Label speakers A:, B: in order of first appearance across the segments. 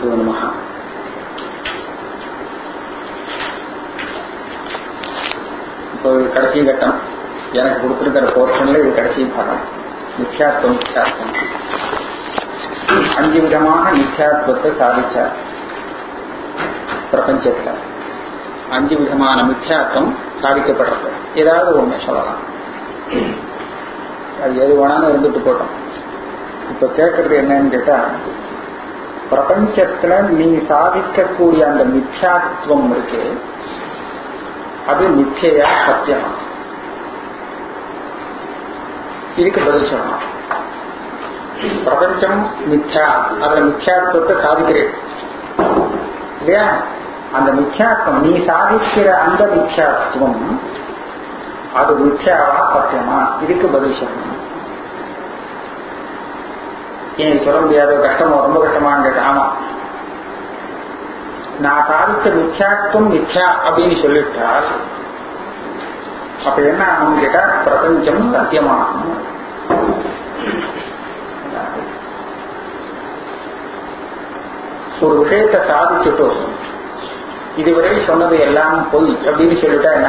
A: ஸ்ரீகுருப்போ நம இப்போ இது கடைசி கட்டம் எனக்கு கொடுத்துருக்கிற போர்ஷன்ல இது கடைசி பாடம் மித்யாத்வம் மித்யாத்வம் அஞ்சு விதமான மித்யாத்வத்தை சாதிச்சார் பிரபஞ்சத்துல அஞ்சு விதமான மித்யாத்வம் சாதிக்கப்படுறது ஏதாவது ஒண்ணு சொல்லலாம் அது எது வேணாலும் இருந்துட்டு போட்டோம் இப்ப கேட்கறது என்னன்னு கேட்டா பிரபஞ்சத்துல நீ சாதிக்கக்கூடிய அந்த மித்யாத்வம் இருக்கு அது மிச்சையா சத்தியமா இதுக்கு பதில் சொல்லணும் பிரபஞ்சம் மித்யா அதுல மித்யாத்வத்தை சாதிக்கிறேன் இல்லையா அந்த மித்யாத்வம் நீ சாதிக்கிற அந்த மித்யாத்வம் அது மித்யாவா சத்தியமா இதுக்கு பதில் சொல்லணும் ஏன் சொல்ல முடியாத கஷ்டமோ ரொம்ப கஷ்டமான்னு கேட்ட ஆமா நான் சாதிச்ச மித்யாத்வம் மித்யா அப்படின்னு சொல்லிட்டால் அப்ப என்ன ஆகும் கேட்டா பிரபஞ்சம் சத்தியமாகும் ஒரு விஷயத்தை சாதிச்சுட்டோம் இதுவரை சொன்னது எல்லாம் பொய் அப்படின்னு சொல்லிட்டா என்ன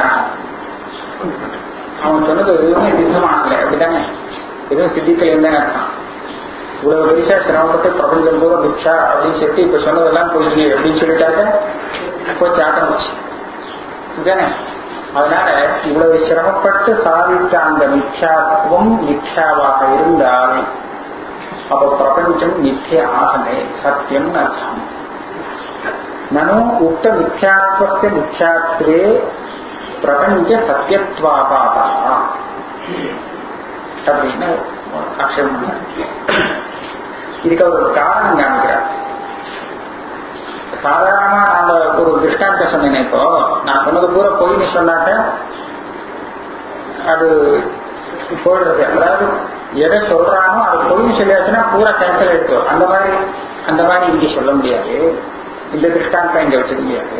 A: அவன் சொன்னது எதுவுமே சித்தமாகல அப்படிதானே எதுவும் சித்திக்கலைன்னு தானே அர்த்தம் இவ்வளவு பெருசா சிரமப்பட்டு பிரபஞ்சம் பூரா பிக்ஷா அப்படின்னு சொல்லிட்டு இப்ப சொன்னதெல்லாம் பொய் அப்படின்னு சொல்லிட்டாக்க போச்சு ஆட்டம் வச்சு இதுதானே அதனால இவ்வளவு சிரமப்பட்டு சாதித்த அந்த மித்யாத்துவம் மித்யாவாக இருந்தால் அப்ப பிரபஞ்சம் மித்ய ஆகலே சத்தியம் அர்த்தம் நனு உக்த மித்யாத்வஸ்ய மித்யாத்வே பிரபஞ்ச சத்தியத்வாபாதா அப்படின்னு ஆட்சேபம் இதுக்கு அவர் ஒரு காரணம் காமிக்கிறார் சாதாரணமா நாம ஒரு திருஷ்டாந்த சொன்னேன் இப்போ நான் சொன்னது பூரா பொய்னு சொன்னாக்க அது போயிடுறது அதாவது எதை சொல்றானோ அது பொய்னு சொல்லியாச்சுன்னா பூரா கேன்சல் ஆயிடுச்சு அந்த மாதிரி அந்த மாதிரி இங்க சொல்ல முடியாது இந்த திருஷ்டாந்தம் இங்க வச்சுக்க முடியாது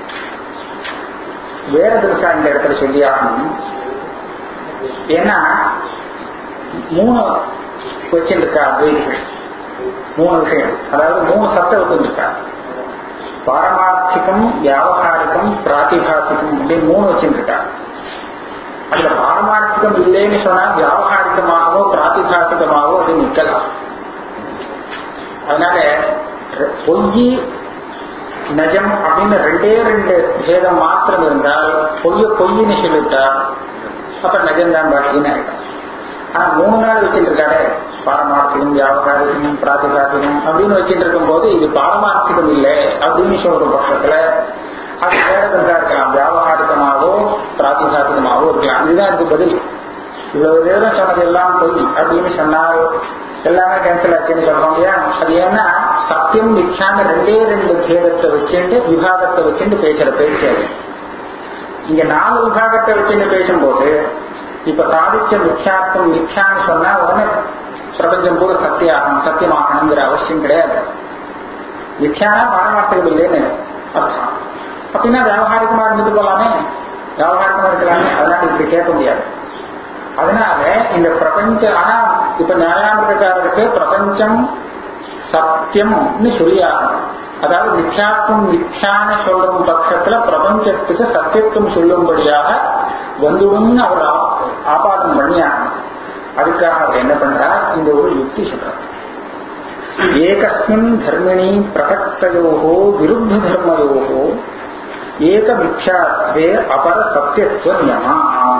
A: வேற திருஷ்டா இந்த இடத்துல சொல்லி ஆகணும் ஏன்னா மூணு வச்சுருக்கா அத்வைதிகள் மூணு விஷயம் அதாவது மூணு சத்தை வச்சுருக்கா பாரமார்த்திகம் வியாபகாரிகம் பிராத்திபாசிகம் அப்படின்னு மூணு வச்சுருக்கா அதுல பாரமார்த்திகம் இல்லைன்னு சொன்னா வியாபகாரிகமாகவோ பிராத்திபாசிகமாகவோ அது நிக்கலாம் அதனால பொய் நஜம் அப்படின்னு ரெண்டே ரெண்டு பேதம் மாத்திரம் இருந்தால் பொய்ய பொய்ன்னு சொல்லிட்டா அப்ப நஜம்தான் பாக்கின்னு ஆயிடும் ஆனா மூணு நாள் வச்சுட்டு இருக்காரு பாரமார்த்திகம் வியாபகாரிகம் பிராத்திகாரிகம் அப்படின்னு வச்சுட்டு இருக்கும் போது இது பாரமார்த்திகம் இல்லை அப்படின்னு சொல்ற பட்சத்துல அது வேற விதா இருக்கலாம் வியாபகாரிகமாகவோ பிராத்திகாரிகமாகவோ இருக்கலாம் இதுதான் இதுக்கு பதில் இவ்வளவு நேரம் சொன்னது எல்லாம் பொய் அப்படின்னு சொன்னால் எல்லாமே கேன்சல் ஆச்சுன்னு சொல்றோம் இல்லையா அது ஏன்னா சத்தியம் மிச்சான ரெண்டே ரெண்டு பேதத்தை வச்சுட்டு விவாதத்தை வச்சுட்டு பேசுற பேச்சு அது இங்க நாலு விபாகத்தை வச்சுட்டு பேசும்போது இப்ப சாதிச்ச மித்யார்த்தம் மித்யான்னு சொன்னா உடனே பிரபஞ்சம் பூரா சத்தியாகணும் சத்தியமாகணுங்கிற அவசியம் கிடையாது மித்யானா பாரமார்த்தகம் இல்லைன்னு அர்த்தம் அப்படின்னா வியாபாரிகமா இருந்துட்டு போலாமே வியாபாரிகமா இருக்கலாமே அதனால இப்படி கேட்க முடியாது அதனால இந்த பிரபஞ்ச ஆனா இப்ப நியாயாமிரக்காரருக்கு பிரபஞ்சம் சத்தியம்னு சொல்லியாகணும் அதாவது மித்யாத்துவம் மித்யான்னு சொல்லும் பட்சத்துல பிரபஞ்சத்துக்கு சத்தியத்துவம் சொல்லும்படியாக வந்துடும்னு அவர் ஆபாதம் பண்ணியாகணும் அதுக்காக அவர் என்ன பண்றார் இந்த ஒரு யுக்தி சொல்றார் ஏகஸ்மின் தர்மிணி பிரகக்தயோகோ விருத்த தர்மயோகோ ஏக மித்யாத்வே அபர சத்தியத்துவ நியமா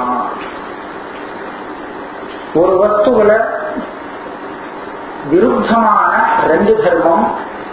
A: ஒரு வஸ்துவில விருத்தமான ரெண்டு தர்மம்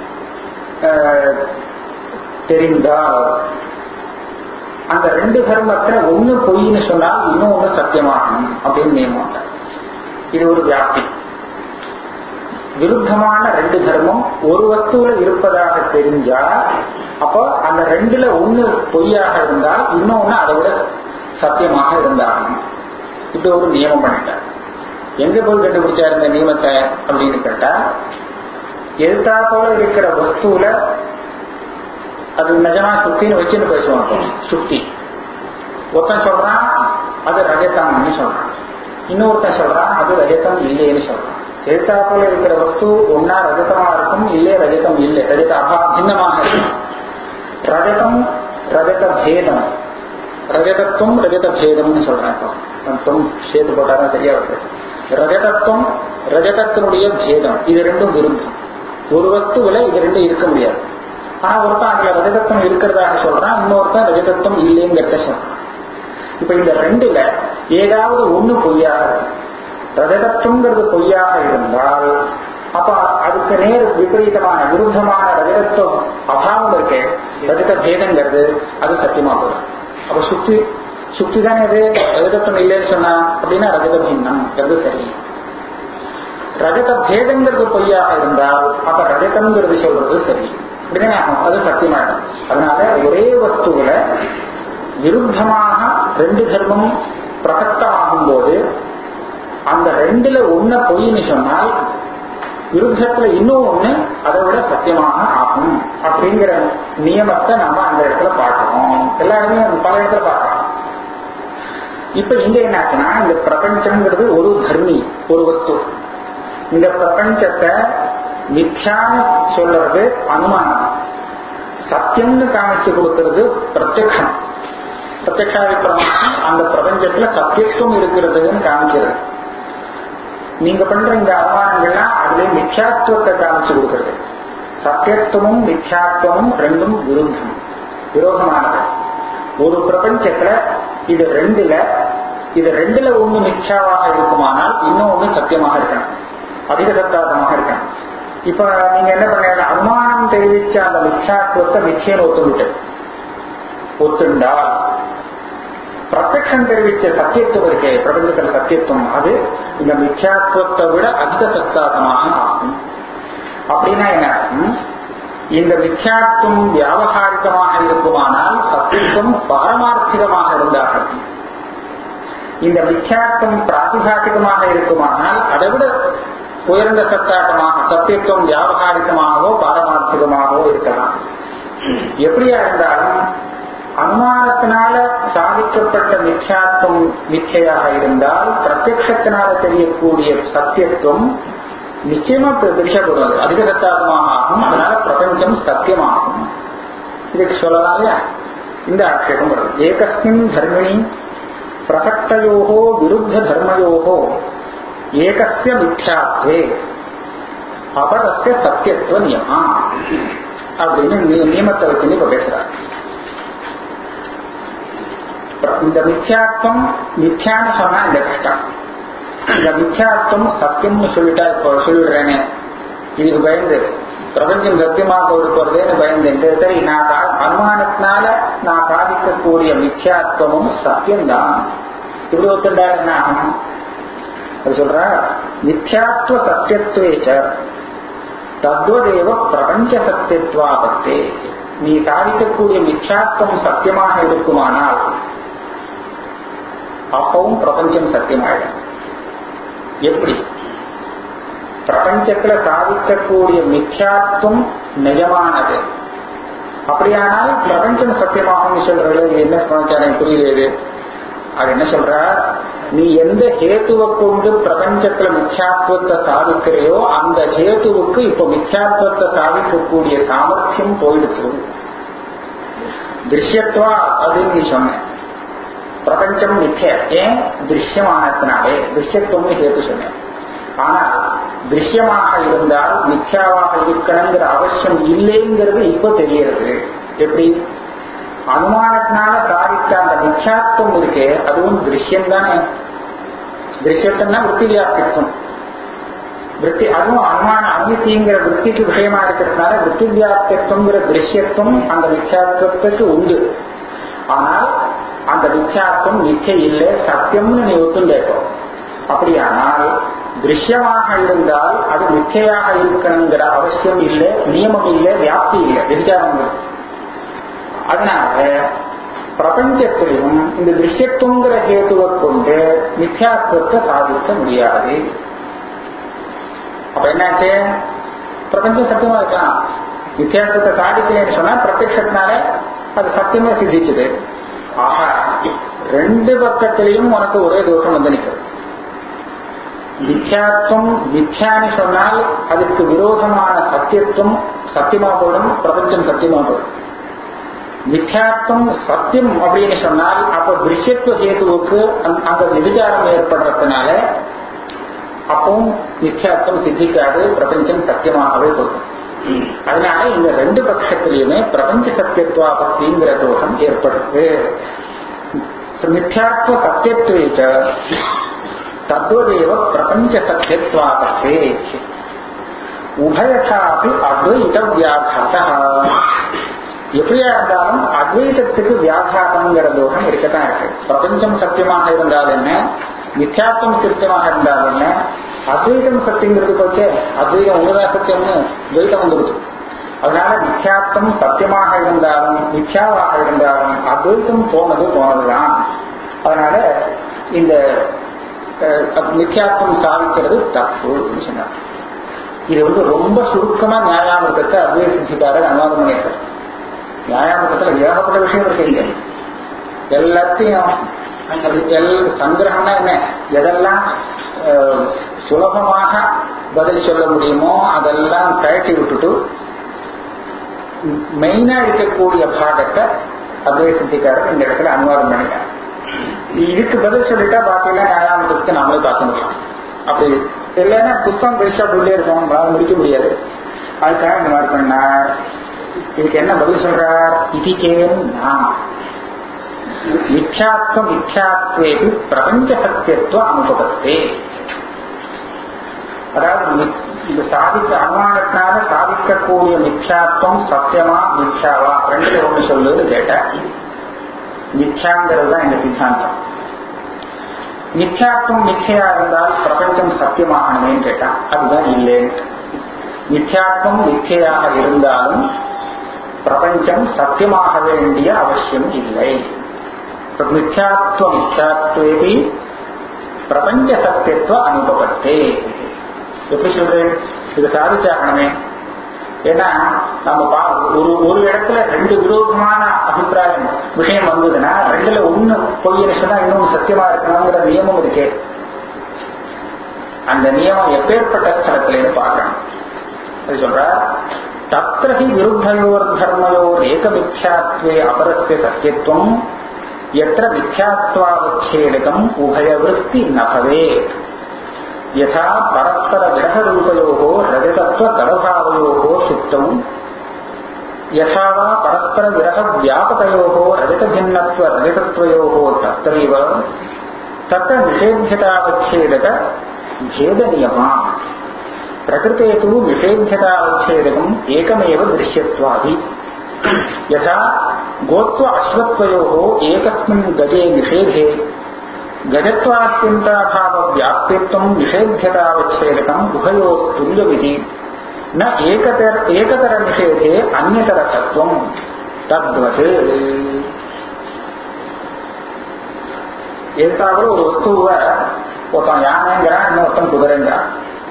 A: தெரிந்தால் அந்த ரெண்டு தர்மத்துல ஒண்ணு பொய்ன்னு சொன்னால் இன்னொன்னு சத்தியமாகணும் அப்படின்னு நியமம் இது ஒரு வியாப்தி விருத்தமான ரெண்டு தர்மம் ஒரு வஸ்துல இருப்பதாக தெரிஞ்சா அப்போ அந்த ரெண்டுல ஒண்ணு பொய்யாக இருந்தால் இன்னொன்னு அதை விட சத்தியமாக இருந்தாகணும் இப்படி ஒரு நியமம் பண்ணிட்டார் எங்க போய் கண்டுபிடிச்சாரு இந்த நியமத்தை அப்படின்னு கேட்டா எழுத்தா போல இருக்கிற வஸ்துல அது நிஜமா சுத்தின்னு வச்சுன்னு பேசுவாங்க சுத்தி ஒருத்தன் சொல்றான் அது ரஜதம்னு சொல்றான் இன்னொருத்தன் சொல்றான் அது ரஜதம் இல்லைன்னு சொல்றான் சேத்தாப்புல இருக்கிற வஸ்து ஒன்னா ரஜதமா இருக்கும் இல்லையே ரஜதம் இல்லை ரஜத அபா பின்னமாக இருக்கும் ரஜதம் ரஜத பேதம் ரஜதத்துவம் ரஜத பேதம்னு சொல்றேன் இப்போ தொம் சேர்த்து போட்டாதான் சரியா வருது ரஜதத்துவம் ரஜதத்தினுடைய பேதம் இது ரெண்டும் விருத்தம் ஒரு வஸ்துவில இது ரெண்டும் இருக்க முடியாது ஆனா ஒருத்தன் அதுல ரஜதத்துவம் இருக்கிறதாக சொல்றான் இன்னொருத்தன் ரஜதத்துவம் இல்லைங்கிறத சொல்றான் இப்ப இந்த ரெண்டுல ஏதாவது ஒண்ணு பொய்யாக இருக்கு ரஜதத்துவங்கிறது பொய்யாக இருந்தால் அப்ப அதுக்கு நேர் விபரீதமான விருத்தமான ரஜதத்துவம் அபாவம் இருக்கு ரஜத பேதங்கிறது அது சத்தியமா போதும் அப்ப சுத்தி சுத்தி தானே அது ரஜதத்துவம் இல்லைன்னு சொன்னா அப்படின்னா ரஜத பின்னம்ங்கிறது சரி ரஜத பேதங்கிறது பொய்யாக இருந்தால் அப்ப ரஜதம்ங்கிறது சொல்றது சரி அப்படின்னா அது சத்தியமாயிடும் அதனால ஒரே வஸ்துவில விருத்தமாக ரெண்டு தர்மம் பிரசக்தமாகும் போது அந்த ரெண்டுல ஒன்ன பொய்ன்னு சொன்னால் விருத்தத்துல இன்னும் ஒண்ணு அதை விட சத்தியமாக ஆகும் அப்படிங்கிற நியமத்தை நம்ம அந்த இடத்துல பார்க்கணும் எல்லாருமே பல இடத்துல பார்க்கணும் இப்ப இங்க என்னாச்சுன்னா இந்த பிரபஞ்சம்ங்கிறது ஒரு தர்மி ஒரு வஸ்து இந்த பிரபஞ்சத்தை மித்யான்னு சொல்றது அனுமானம் சத்தியம்னு காமிச்சு கொடுக்கிறது பிரத்யக்ஷம் பிரத்யக்ஷாதி பிரமாணம் அந்த பிரபஞ்சத்துல சத்தியத்துவம் இருக்கிறதுன்னு காமிக்கிறது நீங்க பண்ற இந்த அனுமானங்கள்லாம் அதுல மித்யாத்துவத்தை காமிச்சு கொடுக்கிறது சத்தியத்துவமும் மித்யாத்துவமும் ரெண்டும் விருத்தம் விரோதமானது ஒரு பிரபஞ்சத்துல இது ரெண்டுல இது ரெண்டுல ஒண்ணு மித்யாவாக இருக்குமானால் இன்னும் ஒண்ணு சத்தியமாக இருக்கணும் அதிக சத்தாதமாக இருக்கணும் இப்ப நீங்க என்ன பண்ண அனுமானம் தெரிவிச்ச அந்த மித்யாத்துவத்தை மிச்சைன்னு ஒத்துவிட்டு ஒத்துண்டால் பிரத்யக்ஷம் தெரிவிச்ச சத்தியத்துவம் இருக்கே பிரபஞ்சத்தில் சத்தியத்துவம் அது இந்த மித்யாத்துவத்தை விட அதிக சத்தாதமாக ஆகும் அப்படின்னா என்ன அர்த்தம் இந்த மித்யாத்துவம் வியாபகாரிகமாக இருக்குமானால் சத்தியத்துவம் பாரமார்த்திகமாக இருந்தார்கள் இந்த மித்யாத்துவம் பிராதிகாட்டிகமாக இருக்குமானால் அதை விட உயர்ந்த சத்தாட்டமாக சத்தியத்துவம் வியாபகாரிகமாகவோ பாரமார்த்திகமாகவோ இருக்கலாம் எப்படியா இருந்தாலும் அனுமானத்தினால சாதிக்கப்பட்ட மித்யாத்துவம் மிச்சையாக இருந்தால் பிரத்யத்தினால தெரியக்கூடிய சத்தியத்துவம் நிச்சயமா பிரிஷப்படுவது அதிக சத்தாத்மாக ஆகும் அதனால பிரபஞ்சம் சத்தியமாகும் இதுக்கு சொல்லலாம் இல்லையா இந்த ஆட்சேபம் வருது ஏகஸ்மின் தர்மிணி பிரசக்தயோகோ விருத்த தர்மயோகோ ஏகஸ்ய மித்யாத்வே அபரஸ்ய சத்தியத்துவ நியமா அப்படின்னு நியமத்தை வச்சு இப்ப பேசுறாரு இந்த மித்யாத்வம் மித்யான்னு சொன்னா இந்த கஷ்டம் இந்த மித்யாத்வம் சத்தியம்னு சொல்லிட்டா இப்போ சொல்லிடுறேனே இதுக்கு பயந்து பிரபஞ்சம் சத்தியமாக போறதேன்னு பயந்து சரி நான் அனுமானத்தினால நான் சாதிக்கக்கூடிய மித்யாத்வமும் சத்தியம்தான் இப்படி ஒத்துண்டா என்ன ஆகும் அது சொல்ற மித்யாத்வ சத்தியத்துவேச்ச தத்வதேவ பிரபஞ்ச சத்தியத்வாபத்தே நீ சாதிக்கக்கூடிய மித்யாத்வம் சத்தியமாக இருக்குமானால் அப்பவும் பிரபஞ்சம் சத்தியமாயிடும் எப்படி பிரபஞ்சத்துல சாதிக்கக்கூடிய மித்யாத்வம் நிஜமானது அப்படியானால் பிரபஞ்சம் சத்தியமாகும் சொல்றது என்ன சமாச்சாரம் புரியுது அது என்ன சொல்ற நீ எந்த ஹேத்துவை கொண்டு பிரபஞ்சத்துல மித்யாத்வத்தை சாதிக்கிறையோ அந்த ஹேத்துவுக்கு இப்ப மித்யாத்வத்தை சாதிக்கக்கூடிய சாமர்த்தியம் போயிடுச்சு திருஷ்யத்வா அப்படின்னு நீ சொன்ன பிரபஞ்சம் மித்ய ஏன் திருஷ்யமானத்தினாலே திருஷ்யத்துவம்னு ஹேத்து சொன்னேன் ஆனா திருஷ்யமாக இருந்தால் மித்யாவாக இருக்கணுங்கிற அவசியம் இல்லைங்கிறது இப்ப தெரியறது எப்படி அனுமானத்தினால சாதித்த அந்த மித்யாத்துவம் இருக்கே அதுவும் திருஷ்யம் தானே திருஷ்யத்துவம்னா விற்பி வியாப்தித்துவம் விற்பி அதுவும் அனுமான அனுமதிங்கிற விற்பிக்கு விஷயமா இருக்கிறதுனால விற்பி வியாப்தித்துவங்கிற திருஷ்யத்துவம் அந்த மித்யாத்துவத்துக்கு உண்டு ஆனால் அந்த மித்யாத்துவம் மிச்சை இல்லை சத்தியம்னு நீ ஒத்துண்டேப்போ அப்படியானால் திருஷ்யமாக இருந்தால் அது மிச்சையாக இருக்கணுங்கிற அவசியம் இல்லை நியமம் இல்லை வியாப்தி இல்லை விசாரம் இல்லை அதனால பிரபஞ்சத்திலும் இந்த திருஷ்யத்துவங்கிற ஹேத்துவை கொண்டு மித்யாத்துவத்தை சாதிக்க முடியாது அப்ப என்னாச்சு பிரபஞ்சம் சத்தியமா இருக்கலாம் வித்தியாசத்தை சாதிக்கலன்னு சொன்னா பிரத்யத்தினால அது சத்தியமா சித்திச்சுது ஆஹா ரெண்டு பக்கத்திலையும் உனக்கு ஒரே தோஷம் வந்து நிற்கிறது மித்யாத்வம் மித்யான்னு சொன்னால் அதுக்கு விரோதமான சத்தியத்துவம் சத்தியமா போயிடும் பிரபஞ்சம் சத்தியமா போயிடும் மித்யாத்வம் சத்தியம் அப்படின்னு சொன்னால் அப்ப திருஷ்யத்துவ ஹேதுவுக்கு அந்த விபச்சாரம் ஏற்படுறதுனால அப்பவும் மித்யாத்வம் சித்திக்காது பிரபஞ்சம் சத்தியமாகவே போகும் அதனால இந்த ரெண்டு பட்சத்திலையுமே பிரபஞ்ச சத்தியத்துவாபத்திங்கிற தோஷம் ஏற்படுது மித்யாத்வ சத்தியத்துவேச்ச தத்வதேவ பிரபஞ்ச சத்தியத்வாபத்தே உபயதாபி அத்வைத வியாகாத எப்படியா இருந்தாலும் அத்வைதத்துக்கு வியாகாதம்ங்கிற தோஷம் இருக்கத்தான் இருக்கு பிரபஞ்சம் சத்தியமாக இருந்தால் என்ன மித்யாத்வம் சத்தியமாக இருந்தால் என்ன அத்வைதம் சத்தியங்கிறது போச்சே அத்வைதம் ஒண்ணுதான் சத்தியம்னு துவைதம் வந்துருச்சு அதனால மித்யாத்வம் சத்தியமாக இருந்தாலும் மித்யாவாக இருந்தாலும் அத்வைத்தம் போனது போனதுதான் அதனால இந்த மித்யாத்வம் சாதிக்கிறது தப்பு சொன்னார் இது வந்து ரொம்ப சுருக்கமா நியாயாமிரதத்தை அத்வைத சித்திக்காரர் அனுவாதம் பண்ணியிருக்கார் நியாயாமிரதத்துல ஏகப்பட்ட விஷயம் இருக்கு எல்லாத்தையும் எல் சங்கிரகம்னா என்ன எதெல்லாம் சுலபமாக பதில் சொல்ல முடியுமோ அதெல்லாம் கழட்டி விட்டுட்டு மெயினா இருக்கக்கூடிய பாகத்தை அத்வைத சித்திக்காரர் இந்த இடத்துல அனுவாதம் பண்ணிட்டார் இதுக்கு பதில் சொல்லிட்டா பாத்தீங்கன்னா நியாயாமத்துக்கு நாமளே பார்க்க முடியும் அப்படி இல்லைன்னா புஸ்தகம் பெருசா உள்ளே இருக்கும் நம்மளால முடிக்க முடியாது அதுக்காக இந்த மாதிரி பண்ணார் இதுக்கு என்ன பதில் சொல்றார் இதுக்கேன் நான் மித்யாத்வ மித்யாத்வேபி பிரபஞ்ச சத்தியத்துவ அனுபவத்தே அதாவது இது சாதிக்க அனுமானத்தினால சாதிக்கக்கூடிய மித்யாத்வம் சத்தியமா மித்யாவா ரெண்டுல ஒண்ணு சொல்லுன்னு கேட்ட மித்யாங்கிறது தான் இந்த சித்தாந்தம் மித்யாத்வம் மித்யா இருந்தால் பிரபஞ்சம் சத்தியமாகணுமேன்னு கேட்டா அதுதான் இல்லைன்னு மித்யாத்வம் மித்யாக இருந்தாலும் பிரபஞ்சம் சத்தியமாக வேண்டிய அவசியம் இல்லை மித்யாத்வ மித்யாத்வேபி பிரபஞ்ச சத்தியத்துவ அனுபவத்தே எப்படி சொல்றேன் இது சாதிச்சாகணுமே ஏன்னா நம்ம ஒரு ஒரு இடத்துல ரெண்டு விரோதமான அபிப்பிராயம் விஷயம் வந்ததுன்னா ரெண்டுல ஒண்ணு பொய்யன்னு சொன்னா இன்னொன்னு சத்தியமா இருக்கணுங்கிற நியமம் இருக்கே அந்த நியமம் எப்பேற்பட்ட ஸ்தலத்திலேன்னு பார்க்கணும் அது சொல்ற தத்திரஹி விருத்தயோர் தர்மயோர் ஏகமித்யாத்வே அபரஸ்ய சத்தியத்துவம் எத்திர மித்யாத்வாவச்சேடகம் உபயவருத்தி நபவேத் யதா பரஸ்பர விரகரூபயோகோ ரஜதத்துவ கடபாவயோகோ சுத்தம் யதா வா பரஸ்பர விரக வியாபகயோகோ ரஜதபின்னத்வ ரஜதத்வயோகோ தத்ரைவ தத்த நிஷேத்தியதாவச்சேதக भेद नियमा प्रकृते तु निषेध्यतावच्छेदकम् एकमेव दृश्यत्वादि यथा गोत्व अश्वत्वयोः एकस्मिन् गजे निषेधे गजत्वात्यन्ताभावव्याप्तित्वम् निषेध्यतावच्छेदकम् उभयोस्तुल्यविधि न एकतर एकतरनिषेधे अन्यतरसत्वम् तद्वत् எதுக்காக ஒரு வஸ்துவை ஒருத்தன் யானைங்கிறான் இன்னொருத்தன் குதிரைங்கிறான்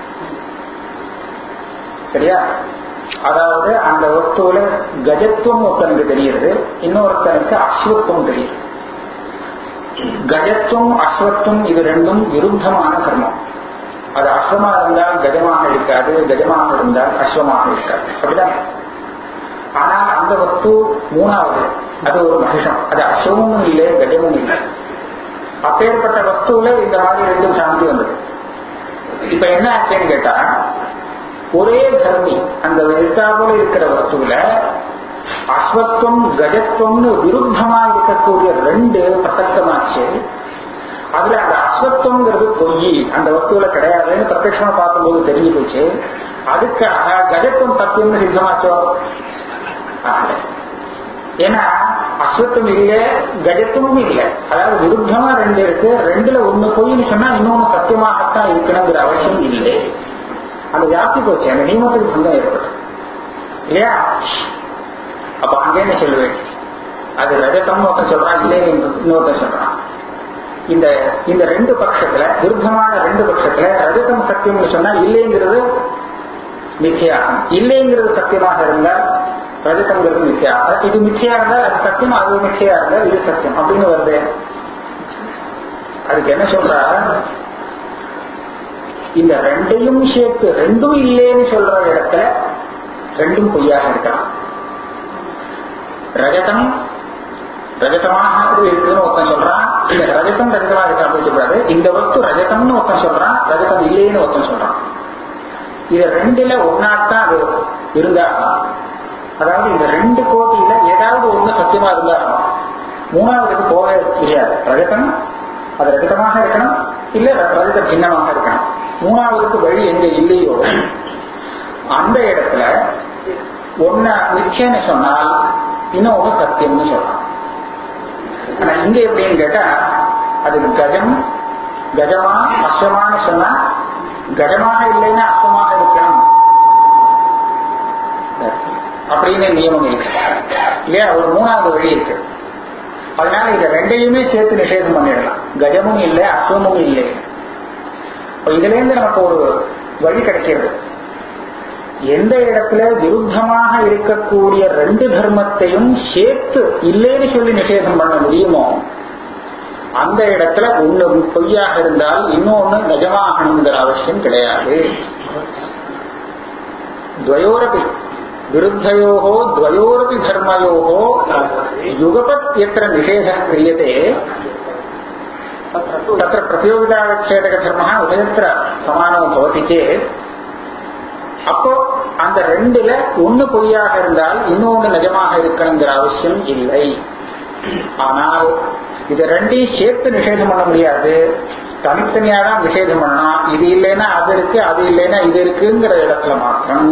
A: சரியா அதாவது அந்த வஸ்துவில கஜத்துவம் ஒருத்தனுக்கு தெரியுது இன்னொருத்தனுக்கு அஸ்வத்துவம் தெரியுது கஜத்துவம் அஸ்வத்துவம் இது ரெண்டும் விருத்தமான கர்மம் அது அஸ்வமா இருந்தால் கஜமாக இருக்காது கஜமாக இருந்தால் அஸ்வமாக இருக்காது அப்படிதான் ஆனா அந்த வஸ்து மூணாவது அது ஒரு மகிஷம் அது அஸ்வமும் இல்லை கஜமும் இல்லை அப்பேற்பட்ட வஸ்துவில இந்த மாதிரி ரெண்டும் சாந்தி வந்தது இப்ப என்ன ஆச்சுன்னு கேட்டா ஒரே தர்மி அந்த எழுத்தாப்புல இருக்கிற வஸ்துவில அஸ்வத்துவம் கஜத்துவம்னு விருத்தமா இருக்கக்கூடிய ரெண்டு பிரசக்தமாச்சு அதுல அந்த அஸ்வத்துவங்கிறது பொய் அந்த வஸ்துவில கிடையாதுன்னு பிரத்யட்சமா பார்க்கும்போது தெரிஞ்சு போச்சு அதுக்காக கஜத்துவம் சத்தியம்னு சித்தமாச்சோ ஏன்னா அஸ்வத்துவம் இல்ல கஜத்துவமும் இல்ல அதாவது விருத்தமா ரெண்டு இருக்கு ரெண்டுல ஒண்ணு பொய்ன்னு சொன்னா இன்னொன்னு சத்தியமாகத்தான் இருக்கணுங்கிற அவசியம் இல்லை அந்த வியாப்தி போச்சு அந்த நியமத்துக்கு பங்கம் ஏற்பட்டு இல்லையா அப்ப அங்கே என்ன சொல்லுவேன் அது ரஜதம் ஒருத்தன் சொல்றான் இல்லை இன்னொருத்தன் சொல்றான் இந்த இந்த ரெண்டு பட்சத்துல விருத்தமான ரெண்டு பட்சத்துல ரஜதம் சத்தியம்னு சொன்னா இல்லைங்கிறது மித்தியாகும் இல்லைங்கிறது சத்தியமாக இருந்தால் ரஜதங்கிறது மித்தியா இது மித்தியா இருந்தால் அது சத்தியம் அது மித்தியா இருந்தால் இது சத்தியம் அப்படின்னு வருது அதுக்கு என்ன சொல்ற இந்த ரெண்டையும் சேர்த்து ரெண்டும் இல்லைன்னு சொல்ற இடத்துல ரெண்டும் பொய்யாக இருக்கலாம் ரஜதம் ரஜதமாக இருக்குன்னு ஒருத்தன் சொல்றான் இல்ல ரஜதம் ரஜதமா இருக்கு அப்படின்னு சொல்றாரு இந்த வஸ்து ரஜதம்னு ஒருத்தன் சொல்றான் ரஜதம் இல்லைன்னு ஒருத்தன் சொல்றான் இது ரெண்டுல ஒன்னாத்தான் அது இருந்தா அதாவது இந்த ரெண்டு கோட்டியில ஏதாவது ஒண்ணு சத்தியமா இருந்தா மூணாவதுக்கு போக முடியாது ரஜதம் அது ரஜதமாக இருக்கணும் இல்ல ரஜத சின்னமாக இருக்கணும் மூணாவதுக்கு வழி எங்க இல்லையோ அந்த இடத்துல ஒன்ன நிச்சயம்னு சொன்னால் இன்னொன்னு சத்தியம்னு சொல்லலாம் ஆனா இங்க எப்படின்னு கேட்டா அதுக்கு கஜம் கஜமா அஸ்வமான்னு சொன்னா கஜமாக இல்லைன்னா அஸ்வமாக இருக்கணும் அப்படின்னு நியமம் இருக்கு இல்லையா ஒரு மூணாவது வழி இருக்கு அதனால இதை ரெண்டையுமே சேர்த்து நிஷேதம் பண்ணிடலாம் கஜமும் இல்லை அஸ்வமும் இல்லை இதுல இருந்து நமக்கு ஒரு வழி கிடைக்கிறது எந்த இடத்துல விருத்தமாக இருக்கக்கூடிய ரெண்டு தர்மத்தையும் சேர்த்து இல்லைன்னு சொல்லி நிஷேதம் பண்ண முடியுமோ அந்த இடத்துல ஒண்ணு பொய்யாக இருந்தால் இன்னொன்னு நிஜமாகணுங்கிற அவசியம் கிடையாது துவயோரபி விருத்தயோகோ துவயோரபி தர்மயோகோ யுகபத் எத்திர நிஷேத கிரியதே தத்திர பிரதியோகிதாவச்சேதக தர்ம உபயத்திர சமானம் பவதி சேத் அப்போ அந்த ரெண்டுல ஒண்ணு பொய்யாக இருந்தால் இன்னொன்னு நிஜமாக இருக்கணுங்கிற அவசியம் இல்லை ஆனால் இது ரெண்டையும் சேர்த்து நிஷேதம் பண்ண முடியாது தனித்தனியா தான் நிஷேதம் பண்ணலாம் இது இல்லைன்னா அது இருக்கு அது இல்லைன்னா இது இருக்குங்கிற இடத்துல மாத்திரம்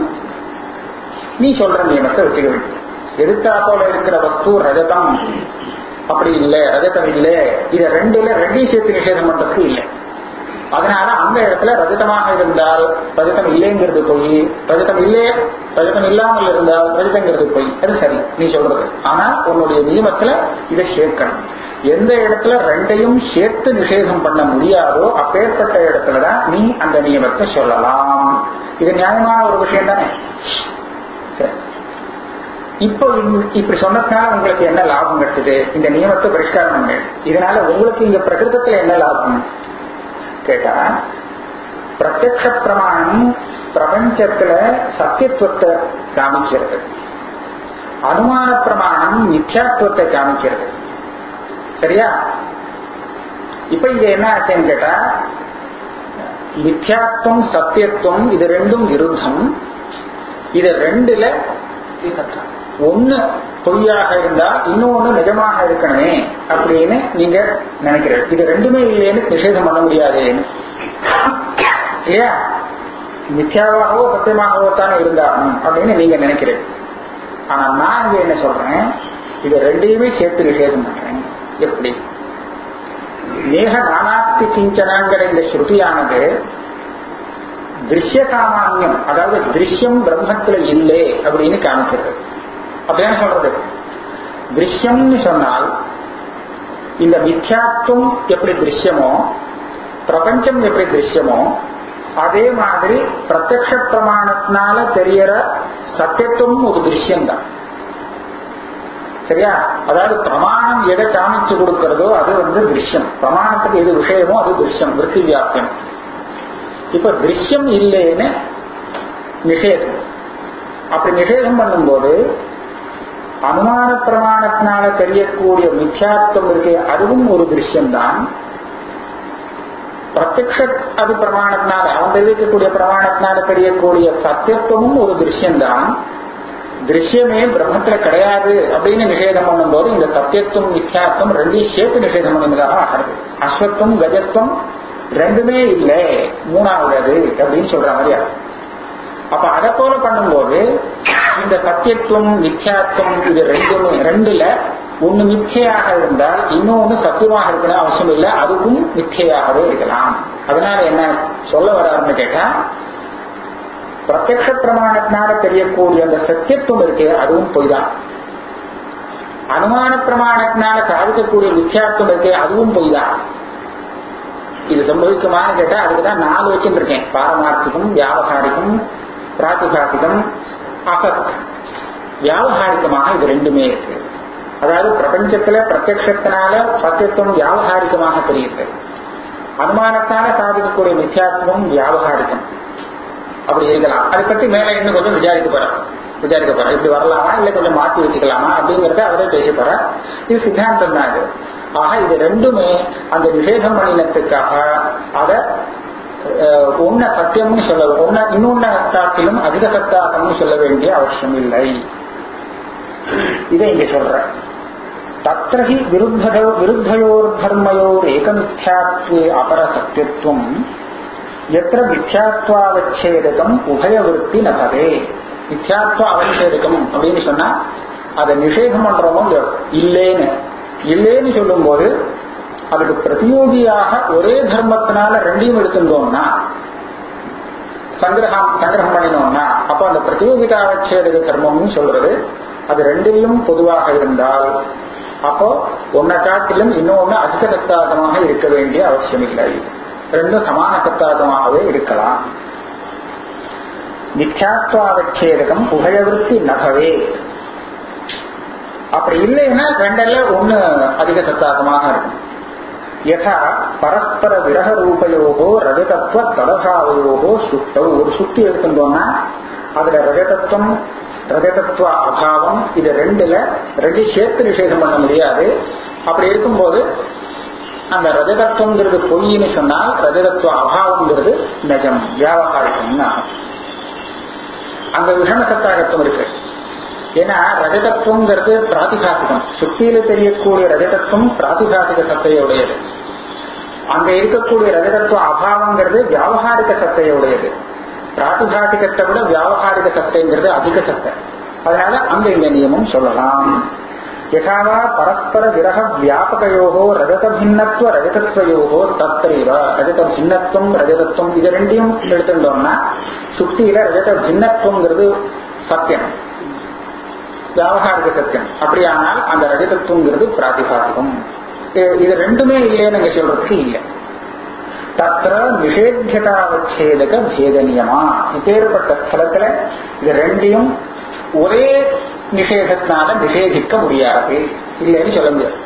A: நீ சொல்ற நியமத்தை வச்சுக்க வேண்டும் எதிர்த்தாப்போல இருக்கிற வஸ்து ரஜதம் அப்படி இல்லை ரஜதம் இல்லை இத ரெண்டுல ரெண்டையும் சேர்த்து நிஷேதம் பண்றதுக்கு இல்லை அதனால அந்த இடத்துல ரஜதமாக இருந்தால் ரஜதம் இல்லைங்கிறது போய் ரஜதம் இல்லே ரஜதம் இல்லாமல் இருந்தால் ரஜதங்கிறது போய் அது சரி நீ சொல்றது ஆனா உன்னுடைய நியமத்துல இதை சேர்க்கணும் எந்த இடத்துல ரெண்டையும் சேர்த்து நிஷேதம் பண்ண முடியாதோ அப்பேற்பட்ட இடத்துலதான் நீ அந்த நியமத்தை சொல்லலாம் இது நியாயமான ஒரு விஷயம் தானே சரி இப்போ இப்படி சொன்னதுனால உங்களுக்கு என்ன லாபம் கிடைச்சது இந்த நியமத்தை பரிஷ்காரம் பண்ணு இதனால உங்களுக்கு இங்க பிரகிருதத்துல என்ன லாபம் கேட்டா பிரத்யக்ஷ பிரமாணம் பிரபஞ்சத்துல சத்தியத்துவத்தை காமிக்கிறது அனுமான பிரமாணம் மித்யாத்துவத்தை காமிக்கிறது சரியா இப்ப இங்க என்ன ஆச்சுன்னு கேட்டா மித்யாத்துவம் சத்தியத்துவம் இது ரெண்டும் விருத்தம் இது ரெண்டுல ஒண்ணு பொய்யாக இருந்தா இன்னொன்னு நிஜமாக இருக்கணுமே அப்படின்னு நீங்க நினைக்கிறீங்க இது ரெண்டுமே இல்லைன்னு நிஷேதம் பண்ண முடியாதுன்னு இல்லையா மித்யாவாகவோ சத்தியமாகவோ தானே இருந்தாகணும் அப்படின்னு நீங்க நினைக்கிறீங்க ஆனா நான் இங்க என்ன சொல்றேன் இது ரெண்டையுமே சேர்த்து நிஷேதம் பண்றேன் எப்படி நேக நானாஸ்தி கிஞ்சனாங்கிற இந்த ஸ்ருதியானது திருஷ்ய சாமானியம் அதாவது திருஷ்யம் பிரம்மத்துல இல்லை அப்படின்னு காமிக்கிறது அப்படின்னு சொல்றது திருஷ்யம்னு சொன்னால் இந்த மித்யாத்துவம் எப்படி திருஷ்யமோ பிரபஞ்சம் எப்படி திருஷ்யமோ அதே மாதிரி பிரத்யக்ஷ பிரமாணத்தினால தெரியற சத்தியத்துவம் ஒரு திருஷ்யம்தான் சரியா அதாவது பிரமாணம் எதை காமிச்சு கொடுக்கிறதோ அது வந்து திருஷ்யம் பிரமாணத்துக்கு எது விஷயமோ அது திருஷ்யம் விற்பி வியாபியம் இப்ப திருஷ்யம் இல்லைன்னு நிஷேதம் அப்படி நிஷேதம் பண்ணும்போது அனுமான பிரமாணத்தினால தெரியக்கூடிய மித்யாத்வம் இருக்கு அதுவும் ஒரு திருஷ்யம்தான் பிரத்யக்ஷ அது பிரமாணத்தினால அவன் தெரிவிக்கக்கூடிய பிரமாணத்தினால தெரியக்கூடிய சத்தியத்துவமும் ஒரு திருஷ்யம்தான் திருஷ்யமே பிரம்மத்துல கிடையாது அப்படின்னு நிஷேதம் பண்ணும்போது இந்த சத்தியத்துவம் மித்யாத்வம் ரெண்டையும் சேர்த்து நிஷேதம் பண்ணுவதாக ஆகிறது அஸ்வத்துவம் கஜத்துவம் ரெண்டுமே இல்லை மூணாவது அது அப்படின்னு சொல்ற மாதிரியா அப்ப அதை போல பண்ணும்போது இந்த சத்தியத்துவம் மித்யாத்துவம் இது ரெண்டுமே ரெண்டுல ஒண்ணு மிச்சையாக இருந்தால் இன்னொன்னு சத்தியமாக இருக்கணும் அவசியம் இல்லை அதுக்கும் மிச்சையாகவே இருக்கலாம் அதனால என்ன சொல்ல வராருன்னு கேட்டா பிரத்யக்ஷ பிரமாணத்தினால தெரியக்கூடிய அந்த சத்தியத்துவம் இருக்கு அதுவும் பொய் தான் அனுமான பிரமாணத்தினால சாதிக்கக்கூடிய மித்யாத்துவம் இருக்கு அதுவும் பொய் தான் இது சம்பவிக்குமான்னு கேட்டா அதுக்குதான் நாலு வச்சுட்டு இருக்கேன் பாரமார்த்திகம் வியாபகாரிகம் பிராத்திகாசிகம் அசத் வியாபகாரிகமாக இது ரெண்டுமே இருக்கு அதாவது பிரபஞ்சத்துல பிரத்யத்தினால சத்தியத்துவம் வியாபகாரிகமாக தெரியுது அனுமானத்தால சாதிக்கக்கூடிய மித்யாத்வம் வியாபகாரிக்கம் அப்படி இருக்கலாம் அதை பற்றி மேல இன்னும் கொஞ்சம் விசாரிக்க போறோம் விசாரிக்க போறோம் இப்படி வரலாமா இல்ல கொஞ்சம் மாத்தி வச்சுக்கலாமா அப்படிங்கறத அவரே பேச போற இது சித்தாந்தம் தான் இது ஆக இது ரெண்டுமே அந்த நிஷேதம் பண்ணினத்துக்காக அதை ஒன்ன சத்தியம்னு சொல்ல ஒன்ன இன்னொன்ன காட்டிலும் அதிக சத்தாகம்னு சொல்ல வேண்டிய அவசியம் இல்லை இதை இங்க சொல்றேன் தத்திரஹி விருத்தோ விருத்தயோர் தர்மயோர் ஏகமித்யாத்வே அபர சத்தியத்துவம் எத்திர மித்யாத்வாவச்சேதகம் உபயவிருத்தி நகவே மித்யாத்வ அவச்சேதகம் அப்படின்னு சொன்னா அதை நிஷேதம் பண்றோமோ இல்லேன்னு இல்லேன்னு சொல்லும் போது அதுக்கு பிரதியோகியாக ஒரே தர்மத்தினால ரெண்டையும் எடுத்துட்டோம்னா சங்கிரகம் சங்கிரகம் பண்ணினோம்னா அப்ப அந்த பிரதியோகிதா அவச்சேதக தர்மம்னு சொல்றது அது ரெண்டிலும் பொதுவாக இருந்தால் அப்போ ஒன்ன காட்டிலும் இன்னொன்னு அதிக சத்தாகமாக இருக்க வேண்டிய அவசியம் இல்லை ரெண்டும் சமான சத்தாகமாகவே இருக்கலாம் மித்யாத்வாவச்சேதகம் உபயவிருத்தி நகவே அப்படி இல்லைன்னா ரெண்டல்ல ஒண்ணு அதிக சத்தாகமாக இருக்கும் யதா பரஸ்பர விரக ரூபயோகோ ரஜதத்துவ தலபாவையோகோ சுட்டவு ஒரு சுத்தி எடுத்துட்டோம்னா அதுல ரஜதத்துவம் ரஜதத்துவ அபாவம் இது ரெண்டுல ரெண்டு சேர்த்து நிஷேதம் பண்ண முடியாது அப்படி இருக்கும்போது அந்த ரஜதத்துவங்கிறது பொய்ன்னு சொன்னால் ரஜதத்துவ அபாவம்ங்கிறது நிஜம் வியாபகாரிகம்னு அங்க விஷம சத்தாகத்துவம் இருக்கு ஏன்னா ரஜதத்துவங்கிறது பிராதிகாசிகம் சுத்தியில தெரியக்கூடிய ரஜதத்துவம் பிராதிகாசிக சத்தையுடையது அங்க இருக்கக்கூடிய ரஜதத்துவ அபாவங்கிறது வியாபகாரிக சத்தையுடையது பிராதிகாசிகத்தை விட வியாபகாரிக சத்தைங்கிறது அதிக சத்தை அதனால அங்க இந்த நியமம் சொல்லலாம் யதாவா பரஸ்பர விரக வியாபகையோகோ ரஜத பின்னத்துவ ரஜதத்வயோகோ தத்திரைவ ரஜத பின்னத்துவம் ரஜதத்துவம் இது ரெண்டையும் எடுத்துட்டோம்னா சுத்தியில ரஜத பின்னத்துவங்கிறது சத்தியம் வியாபகாரிக சத்தியம் அப்படியானால் அந்த ரஜதத்துவங்கிறது பிராதிகாரிகம் இது ரெண்டுமே இல்லைன்னு இங்க சொல்றதுக்கு இல்லை தத்திர நிஷேத்தியதாவச்சேதக பேத நியமா இப்பேற்பட்ட ஸ்தலத்துல இது ரெண்டையும் ஒரே நிஷேதத்தினால நிஷேதிக்க முடியாது இல்லைன்னு சொல்ல முடியாது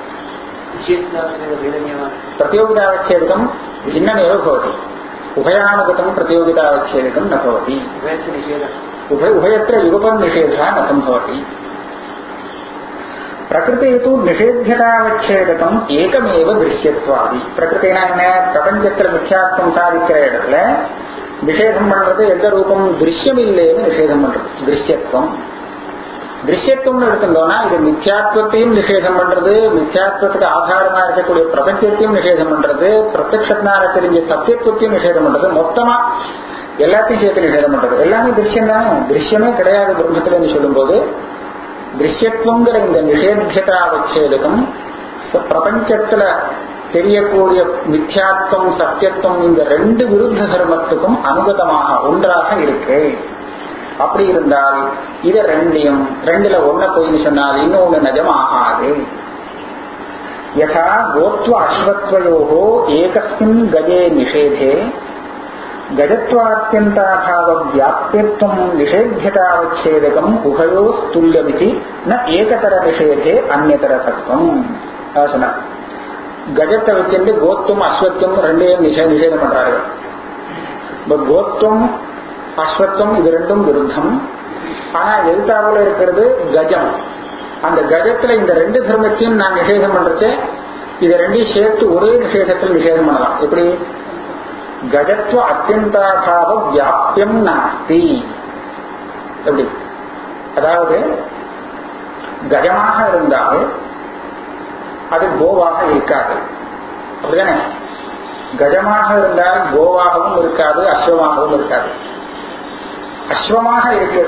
A: பிரத்யோகிதாவச்சேதகம் भिन्नमेव भवति उभयानुगतं प्रतियोगितावच्छेदकं न भवति उभय उभयत्र युगपं निषेधः न सम्भवति பிரகிருதி தூ நிஷேத்தியதாவச்சேதகம் ஏகமேவ திருஷ்யத்வாதி பிரகிருத்தினா என்ன பிரபஞ்சத்துல மித்யாத்வம் சாதிக்கிற இடத்துல நிஷேதம் பண்றது எந்த ரூபம் திருஷ்யம் இல்லைன்னு நிஷேதம் பண்றது திருஷ்யத்துவம் திருஷ்யத்துவம்னு எடுத்துட்டோம்னா இது மித்யாத்வத்தையும் நிஷேதம் பண்றது மித்யாத்வத்துக்கு ஆதாரமா இருக்கக்கூடிய பிரபஞ்சத்தையும் நிஷேதம் பண்றது பிரத்யத்தினால தெரிஞ்ச சத்தியத்துவத்தையும் நிஷேதம் பண்றது மொத்தமா எல்லாத்தையும் சேர்த்து நிஷேதம் பண்றது எல்லாமே திருஷ்யம் தானே திருஷ்யமே கிடையாது பிரம்மத்துல சொல்லும் போது திருஷ்யத்துவங்கிற இந்த நிஷேத்தியதா வச்சேதகம் பிரபஞ்சத்துல தெரியக்கூடிய மித்யாத்வம் சத்தியத்துவம் இந்த ரெண்டு விருத்த தர்மத்துக்கும் அனுகதமாக ஒன்றாக இருக்கு அப்படி இருந்தால் இத ரெண்டையும் ரெண்டுல ஒன்ன போயின்னு சொன்னால் இன்னொன்னு நிஜமாகாது யதா கோத்வ அஸ்வத்வயோகோ ஏகஸ்மின் கஜே நிஷேதே கஜத்வாத்தியந்தாபாவ வியாபியத்துவம் நிஷேத்தியதாவச்சேதகம் உபயோஸ்துல்யமிதி ந ஏகதர நிஷேதே அந்நதர சத்துவம் சொன்னார் கஜத்தை வச்சிருந்து கோத்துவம் அஸ்வத்துவம் ரெண்டையும் நிஷே நிஷேதம் பண்றாரு இப்ப கோத்துவம் அஸ்வத்துவம் இது ரெண்டும் விருத்தம் ஆனா எதிர்த்தாவில் இருக்கிறது கஜம் அந்த கஜத்துல இந்த ரெண்டு தர்மத்தையும் நான் நிஷேதம் பண்றச்சே இதை ரெண்டையும் சேர்த்து ஒரே நிஷேதத்தில் நிஷேதம் பண்ணலாம் எப்படி கஜத்துவ அத்தியந்தாபாவ வியாபியம் நாஸ்தி எப்படி அதாவது கஜமாக இருந்தால் அது கோவாக இருக்காது அப்படிதானே கஜமாக இருந்தால் கோவாகவும் இருக்காது அஸ்வமாகவும் இருக்காது அஸ்வமாக இருக்கு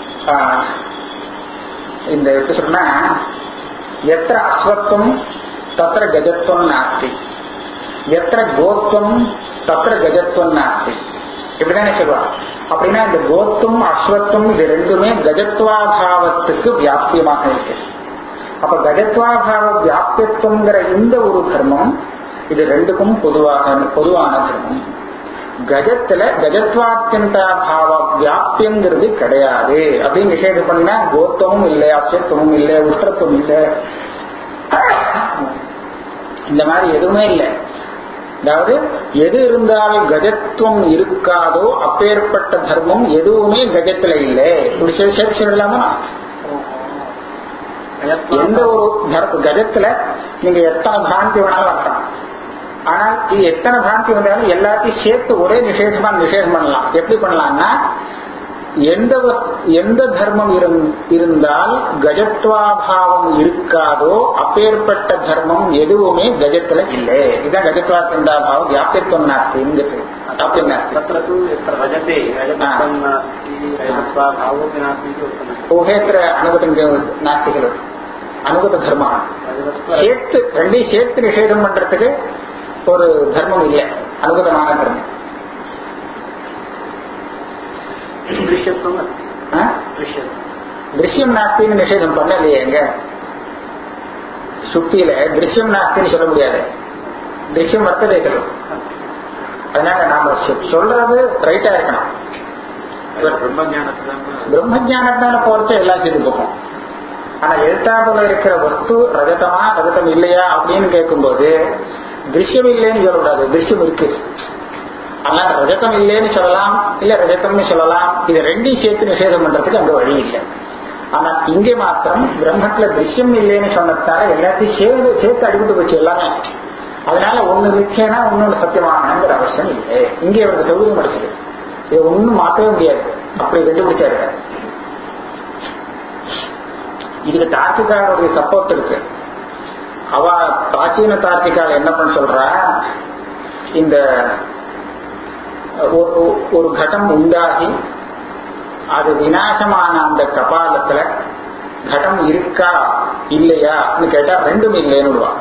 A: இந்த எப்படி சொன்னா எத்த அஸ்வத்துவம் தத்திர கஜத்துவம் நாஸ்தி எத்த கோத்துவம் தத்திர கஜத்துவம் நாஸ்தி இப்படிதானே சொல்லுவாங்க அப்படின்னா இந்த கோத்துவம் அஸ்வத்துவம் இது ரெண்டுமே கஜத்வாபாவத்துக்கு வியாபியமாக இருக்கு அப்ப கஜத்வாபாவ வியாபியத்துவங்கிற இந்த ஒரு தர்மம் இது ரெண்டுக்கும் பொதுவாக பொதுவான தர்மம் கஜத்துல கஜத்வாத்தியந்தா பாவ வியாபியங்கிறது கிடையாது அப்படின்னு நிஷேதம் பண்ணா கோத்தமும் இல்லை அஸ்வத்துவமும் இல்லை உஷ்டத்துவம் இல்லை இந்த மாதிரி எதுவுமே இல்லை அதாவது எது இருந்தால் கஜத்துவம் இருக்காதோ அப்பேற்பட்ட தர்மம் எதுவுமே கஜத்துல இல்லை இப்படி சொல்லி சேர்த்து சொல்லலாமா எந்த ஒரு தர்ம கஜத்துல நீங்க எத்தனை பிராந்தி வேணாலும் வரலாம் ஆனா இது எத்தனை பிராந்தி வந்தாலும் எல்லாத்தையும் சேர்த்து ஒரே நிஷேதமா நிஷேதம் பண்ணலாம் எப்படி பண்ணலாம்னா எந்த வஸ்- எந்த தர்மம் இருந்- இருந்தால் கஜத்வாபாவம் இருக்காதோ அப்பேற்பட்ட தர்மம் எதுவுமே கஜத்துல இல்லை இதுதான் கஜத்வா சிந்தாபாவம் வியாபித்துவம் நாஸ்திங்கிறது அப்படி நாஸ்தி
B: तत्र तु यत्र रजते रजतत्वं नास्ति रजतत्वाभावोऽपि नास्ति इति उक्तमस्ति
A: ಊಹೇತ್ರ ಅನುಗತ ನಾಸ್ತಿಗಳು ಅನುಗತ ಧರ್ಮ
B: रजतत्व
A: சேர்த்து ரெண்டையும் சேர்த்து நிஷேதம் பண்றதுக்கு ஒரு தர்மம் இல்லை அனுகதமான தர்மம்
B: दृश्यत्वम् अस्ति
A: ஆ?
B: दृश्यत्वम्
A: திருஷ்யம் நாஸ்தின்னு நிஷேதம் பண்ணலையே எங்க சுத்தியில திருஷ்யம் நாஸ்தின்னு சொல்ல முடியாது திருஷ்யம் வர்த்ததே சொல்லும் அதனால நாம சொ- சொல்றது ரைட்டா இருக்கணும்
B: ब्रह्मज्ञानत्वं
A: பிரம்ம ஞானத்தால போறச்ச எல்லாம் செய்து போகும் ஆனா எழுத்தாப்புல இருக்கிற வஸ்து ரஜதமா ரஜதம் இல்லையா அப்படின்னு கேட்கும்போது திருஷ்யம் இல்லைன்னு சொல்லக்கூடாது திருஷ்யம் இருக்கு ஆனா ரஜதம் இல்லைன்னு சொல்லலாம் இல்ல ரஜதம்னு சொல்லலாம் இது ரெண்டையும் சேர்த்து நிஷேதம் பண்றதுக்கு அங்க வழி இல்லை ஆனா இங்க மாத்திரம் பிரம்மத்துல திருஷ்யம் இல்லைன்னு சொன்னதால எல்லாத்தையும் சேர்த்து சேர்த்து அடிபட்டு போச்சு எல்லாமே அதனால ஒண்ணு மிச்சேனா இன்னொன்னு சத்தியமானங்கிற அவசியம் இல்லை இங்கே அவருக்கு சௌகரியம் கிடைச்சது இதை ஒண்ணும் மாற்றவே முடியாது அப்படி கண்டுபிடிச்சாரு இதுக்கு தார்க்கிகாருடைய சப்போர்ட் இருக்கு அவ பிராச்சீன தார்க்கிகால் என்ன பண்ண சொல்றா இந்த ஒ- ஒ- ஒரு கட்டம் உண்டாகி அது விநாசமான அந்த கபாலத்துல கடம் இருக்கா இல்லையான்னு கேட்டா ரெண்டும் இல்லைன்னு விடுவா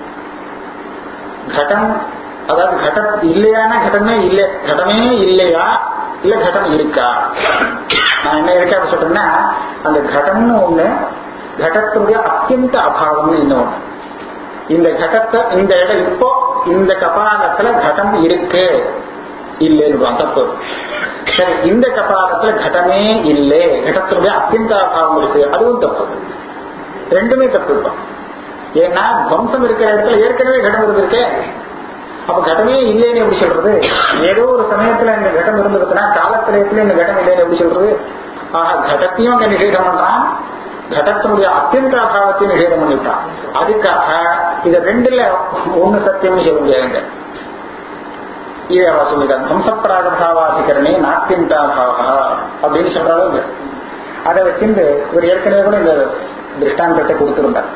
A: கடம் அதாவது கடம் இல்லையானா கடமே இல்லை கடமே இல்லையா இல்ல கடம் இருக்கா நான் என்ன இருக்கா சொல்றேன்னா அந்த கடம்னு ஒண்ணு கடத்தினுடைய அத்தியந்த அபாவம்னு இன்னொன்னு இந்த கடத்தை இந்த இடம் இப்போ இந்த கபாலத்துல கடம் இருக்கு இல்லைன்னு தப்பு சரி இந்த கபாலத்துல கடமே இல்லை கடத்தினுடைய அத்தியந்த அபாவம் இருக்கு அதுவும் தப்பு ரெண்டுமே தப்பு இப்போ ஏன்னா துவம்சம் இருக்கிற இடத்துல ஏற்கனவே கடம் இருந்திருக்கே அப்ப கடமே இல்லைன்னு எப்படி சொல்றது ஏதோ ஒரு சமயத்துல இந்த கடம் இருந்திருக்குன்னா காலத்திலயத்துல இந்த கடம் இல்லைன்னு எப்படி சொல்றது ஆஹா கடத்தையும் அங்க நிஷேதம் பண்றான் கடத்தினுடைய அத்தியந்த அபாவத்தையும் நிஷேதம் பண்ணிட்டான் அதுக்காக இது ரெண்டுல ஒண்ணு சத்தியம்னு சொல்ல முடியாதுங்க இது அவ சொல்லிட்டான் துவம்சப்பிராகபாவாதிகரணே நாத்தியந்தாபாவா அப்படின்னு சொல்றாங்க அதை வச்சிருந்து இவர் ஏற்கனவே கூட இந்த திருஷ்டாந்தத்தை கொடுத்திருந்தார்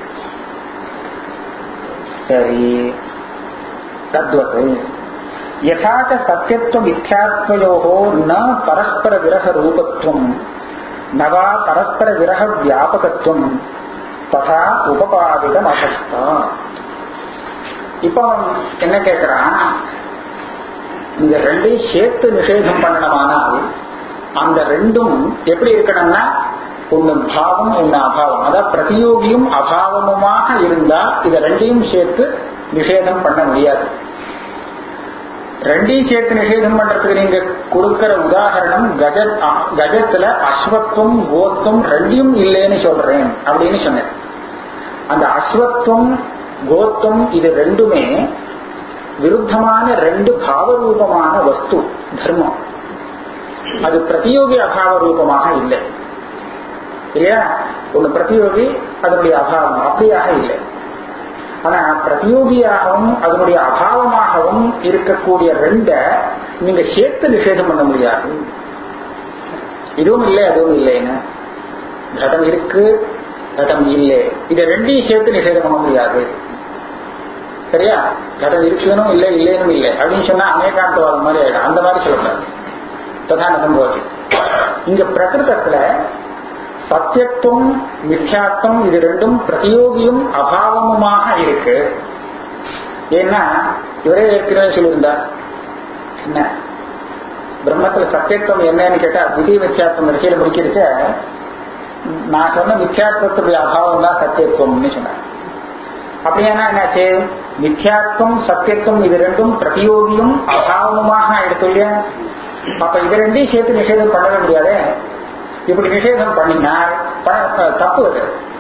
A: சரி தத்வத் யதா ச சத்யத்துவ மித்யாத்வயோः ந பரஸ்பர விரக ரூபத்துவம் ந வா பரஸ்பர விரக வியாபகத்துவம் ததா உபபாதிதம் அசஸ்தா இப்போ அவன் என்ன கேட்கிறான் இந்த ரெண்டையும் சேர்த்து நிஷேதம் பண்ணணுமானால் அந்த ரெண்டும் எப்படி இருக்கணும்னா ஒண்ணு பாவம் ஒண்ணு அபாவம் அதாவது பிரதியோகியும் அபாவமுமாக இருந்தா இதை ரெண்டையும் சேர்த்து நிஷேதம் பண்ண முடியாது ரெண்டையும் சேர்த்து நிஷேதம் பண்றதுக்கு நீங்க கொடுக்கிற உதாகரணம் கஜ கஜத்துல அஸ்வத்துவம் கோத்துவம் ரெண்டையும் இல்லைன்னு சொல்றேன் அப்படின்னு சொன்னேன் அந்த அஸ்வத்துவம் கோத்துவம் இது ரெண்டுமே விருத்தமான ரெண்டு பாவரூபமான வஸ்து தர்மம் அது பிரதியோகி அபாவ ரூபமாக இல்லை இல்லையா ஒண்ணு பிரதியோகி அதனுடைய அபாவம் அப்படியாக இல்லை ஆனா பிரதியோகியாகவும் அதனுடைய அபாவமாகவும் இருக்கக்கூடிய ரெண்ட நீங்க சேர்த்து நிஷேதம் பண்ண முடியாது இதுவும் இல்லை அதுவும் இல்லைன்னு கடம் இருக்கு கடம் இல்லை இதை ரெண்டையும் சேர்த்து நிஷேதம் பண்ண முடியாது சரியா கடம் இருக்குனும் இல்லை இல்லைனும் இல்லை அப்படின்னு சொன்னா அநேகாந்தவாதம் மாதிரி ஆயிடும் அந்த மாதிரி சொல்லக்கூடாது பிரதான சம்பவம் இங்க பிரகிருதத்துல சத்தியத்துவம் மித்யாத்வம் இது ரெண்டும் பிரதியோகியும் அபாவமுமாக இருக்கு ஏன்னா இவரே ஏற்கனவே சொல்லியிருந்தார் என்ன பிரம்மத்துல சத்தியத்துவம் என்னன்னு கேட்டா விதி மித்யாத்வம் வரிசையில முடிக்கிறச்ச நான் சொன்ன மித்யாத்வத்துடைய அபாவம் தான் சத்தியத்துவம்னு சொன்னார் அப்படியானா என்னாச்சு மித்யாத்வம் சத்தியத்துவம் இது ரெண்டும் பிரதியோகியும் அபாவமுமாக எடுத்து இல்லையா அப்ப இது ரெண்டையும் சேர்த்து நிஷேதம் பண்ணவே முடியாது இப்படி நிஷேதம் பண்ணினால் ப- தப்பு அது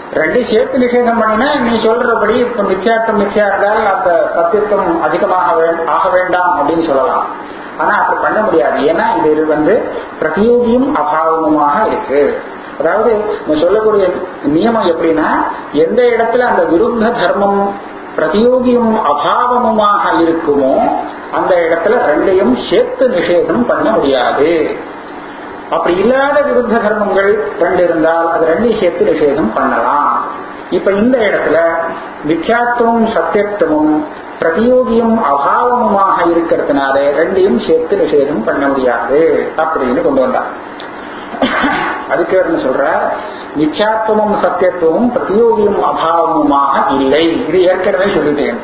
A: ரெண்டு சேர்த்து நிஷேதம் பண்ணினா நீ சொல்றபடி இப்ப மித்யார்த்தம் மித்யா இருந்தால் அந்த சத்தியத்துவம் அதிகமாக வே- ஆக வேண்டாம் அப்படின்னு சொல்லலாம் ஆனா அப்படி பண்ண முடியாது ஏன்னா இது வந்து பிரதியோகியும் அபாவமுமாக இருக்கு அதாவது நம்ம சொல்லக்கூடிய நியமம் எப்படின்னா எந்த இடத்துல அந்த விருத்த தர்மம் பிரதியோகியும் அபாவமுமாக இருக்குமோ அந்த இடத்துல ரெண்டையும் சேர்த்து நிஷேதம் பண்ண முடியாது அப்படி இல்லாத விருத்த தர்மங்கள் ரெண்டு இருந்தால் அது ரெண்டையும் சேர்த்து நிஷேதம் பண்ணலாம் இப்ப இந்த இடத்துல மித்யாத்துவம் சத்தியத்துவமும் பிரதியோகியும் அபாவமுமாக இருக்கிறதுனால ரெண்டையும் சேர்த்து நிஷேதம் பண்ண முடியாது அப்படின்னு கொண்டு வந்தார் அதுக்கு என்ன சொல்ற மித்யாத்துவமும் சத்தியத்துவமும் பிரதியோகியும் அபாவமுமாக இல்லை இது ஏற்கனவே சொல்லிட்டேன்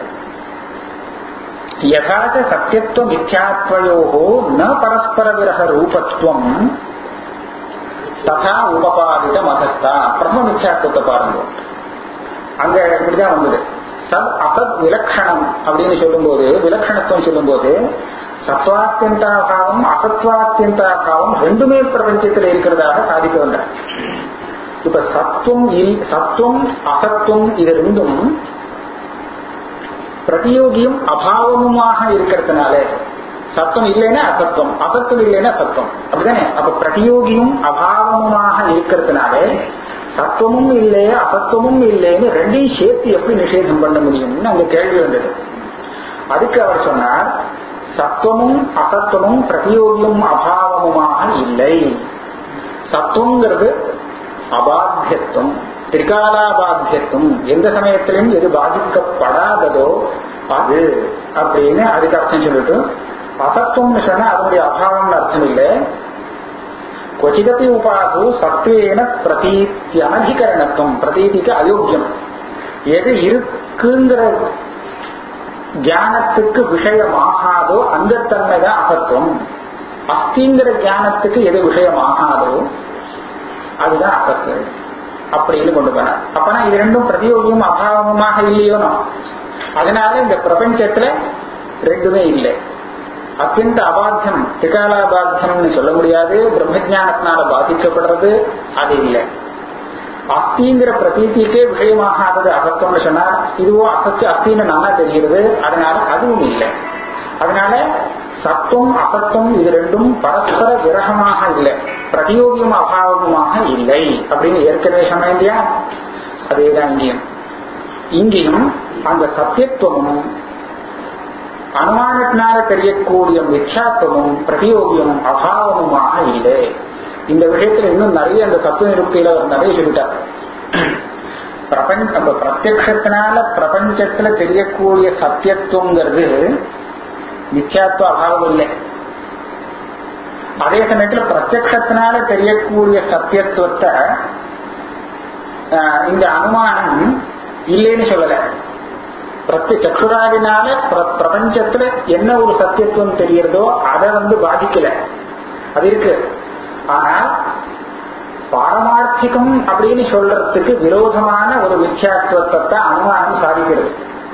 A: யதாச்ச சத்தியத்துவ மித்யாத்வயோகோ ந பரஸ்பர விரக ரூபத்துவம் ததா உபபாதித மதஸ்தா பிரம்ம மித்யாத்துவத்தை பாருங்க அங்க இப்படிதான் வந்தது சத் அசத் விலக்ஷணம் அப்படின்னு சொல்லும்போது விலக்ஷணத்துவம் சொல்லும்போது சத்வாத்தியந்தாபாவம் அசத்வாத்தியந்தாபாவம் ரெண்டுமே பிரபஞ்சத்தில் இருக்கிறதாக சாதிக்க வந்தார் இப்ப சத்துவம் இல் சத்துவம் அசத்துவம் இது ரெண்டும் பிரதியோகியும் அபாவமுமாக இருக்கிறதுனால சத்தம் இல்லைன்னா அசத்துவம் அசத்துவம் இல்லைன்னா சத்தம் அப்படிதானே அப்ப பிரதியோகியும் அபாவமுமாக இருக்கிறதுனால சத்துவமும் இல்லை அசத்துவமும் இல்லைன்னு ரெண்டையும் சேர்த்து எப்படி நிஷேதம் பண்ண முடியும்னு அங்க கேள்வி வந்தது அதுக்கு அவர் சொன்னார் சத்துவமும் அசத்துவமும் பிரதியோகியும் அபாவமுமாக இல்லை சத்துவங்கிறது அபாத்தியத்துவம் திரிகாலாபாத்தியத்துவம் எந்த சமயத்திலும் எது பாதிக்கப்படாததோ அது அப்படின்னு அதுக்கு அர்த்தம் சொல்லிட்டு அசத்துவம்னு சொன்னா அதனுடைய அபாவம்னு அர்த்தம் இல்லை கொச்சிதப்பி உபாது சத்துவேன பிரதீத்தியனதிகரணத்துவம் பிரதீதிக்கு அயோக்கியம் எது இருக்குங்கிற ஞானத்துக்கு விஷயமாகாதோ அந்த தன்மை தான் அசத்துவம் அஸ்திங்கிற ஞானத்துக்கு எது விஷயமாகாதோ அதுதான் அசத்து அப்படின்னு கொண்டு போனார் அப்பனா இது ரெண்டும் பிரதியோகியும் அபாவமாக இல்லையோனோ அதனால இந்த பிரபஞ்சத்துல ரெண்டுமே இல்லை அத்தியந்த அபாத்தியம் திகாலாபாத்தியம்னு சொல்ல முடியாது பிரம்மஜானத்தினால பாதிக்கப்படுறது அது இல்லை அஸ்திங்கிற பிரதீதிக்கே விஷயமாகாதது அசத்தம்னு சொன்னா இதுவோ அசத்து அஸ்தின்னு நல்லா தெரிகிறது அதனால அதுவும் இல்லை அதனால சத்துவம் அசத்துவம் இது ரெண்டும் பரஸ்பர விரகமாக இல்லை பிரதியோகியும் அபாவமுமாக இல்லை அப்படின்னு ஏற்கனவே சொன்னேன் இல்லையா அதேதான் இங்கேயும் இங்கேயும் அந்த சத்தியத்துவமும் அனுமானத்தினால தெரியக்கூடிய மித்யாத்துவமும் பிரதியோகியும் அபாவமுமாக இல்லை இந்த விஷயத்துல இன்னும் நிறைய அந்த தத்துவ நிருப்தியில அவர் நிறைய சொல்லிட்டார் பிரபஞ்ச அந்த பிரத்யத்தினால பிரபஞ்சத்துல தெரியக்கூடிய சத்தியத்துவங்கிறது மித்யாத்துவ அபாவம் இல்லை அதே சமயத்துல பிரத்யத்தினால தெரியக்கூடிய சத்தியத்துவத்தை ஆஹ், இந்த அனுமானம் இல்லைன்னு சொல்லல பிரத்ய சக்ஷுராதினால பிர- பிரபஞ்சத்துல என்ன ஒரு சத்தியத்துவம் தெரியறதோ அதை வந்து பாதிக்கல அது இருக்கு ஆனா பாரமார்த்திகம் அப்படின்னு சொல்றதுக்கு விரோதமான ஒரு மித்யாத்துவத்தை தான் அனுமானம் சாதிக்கிறது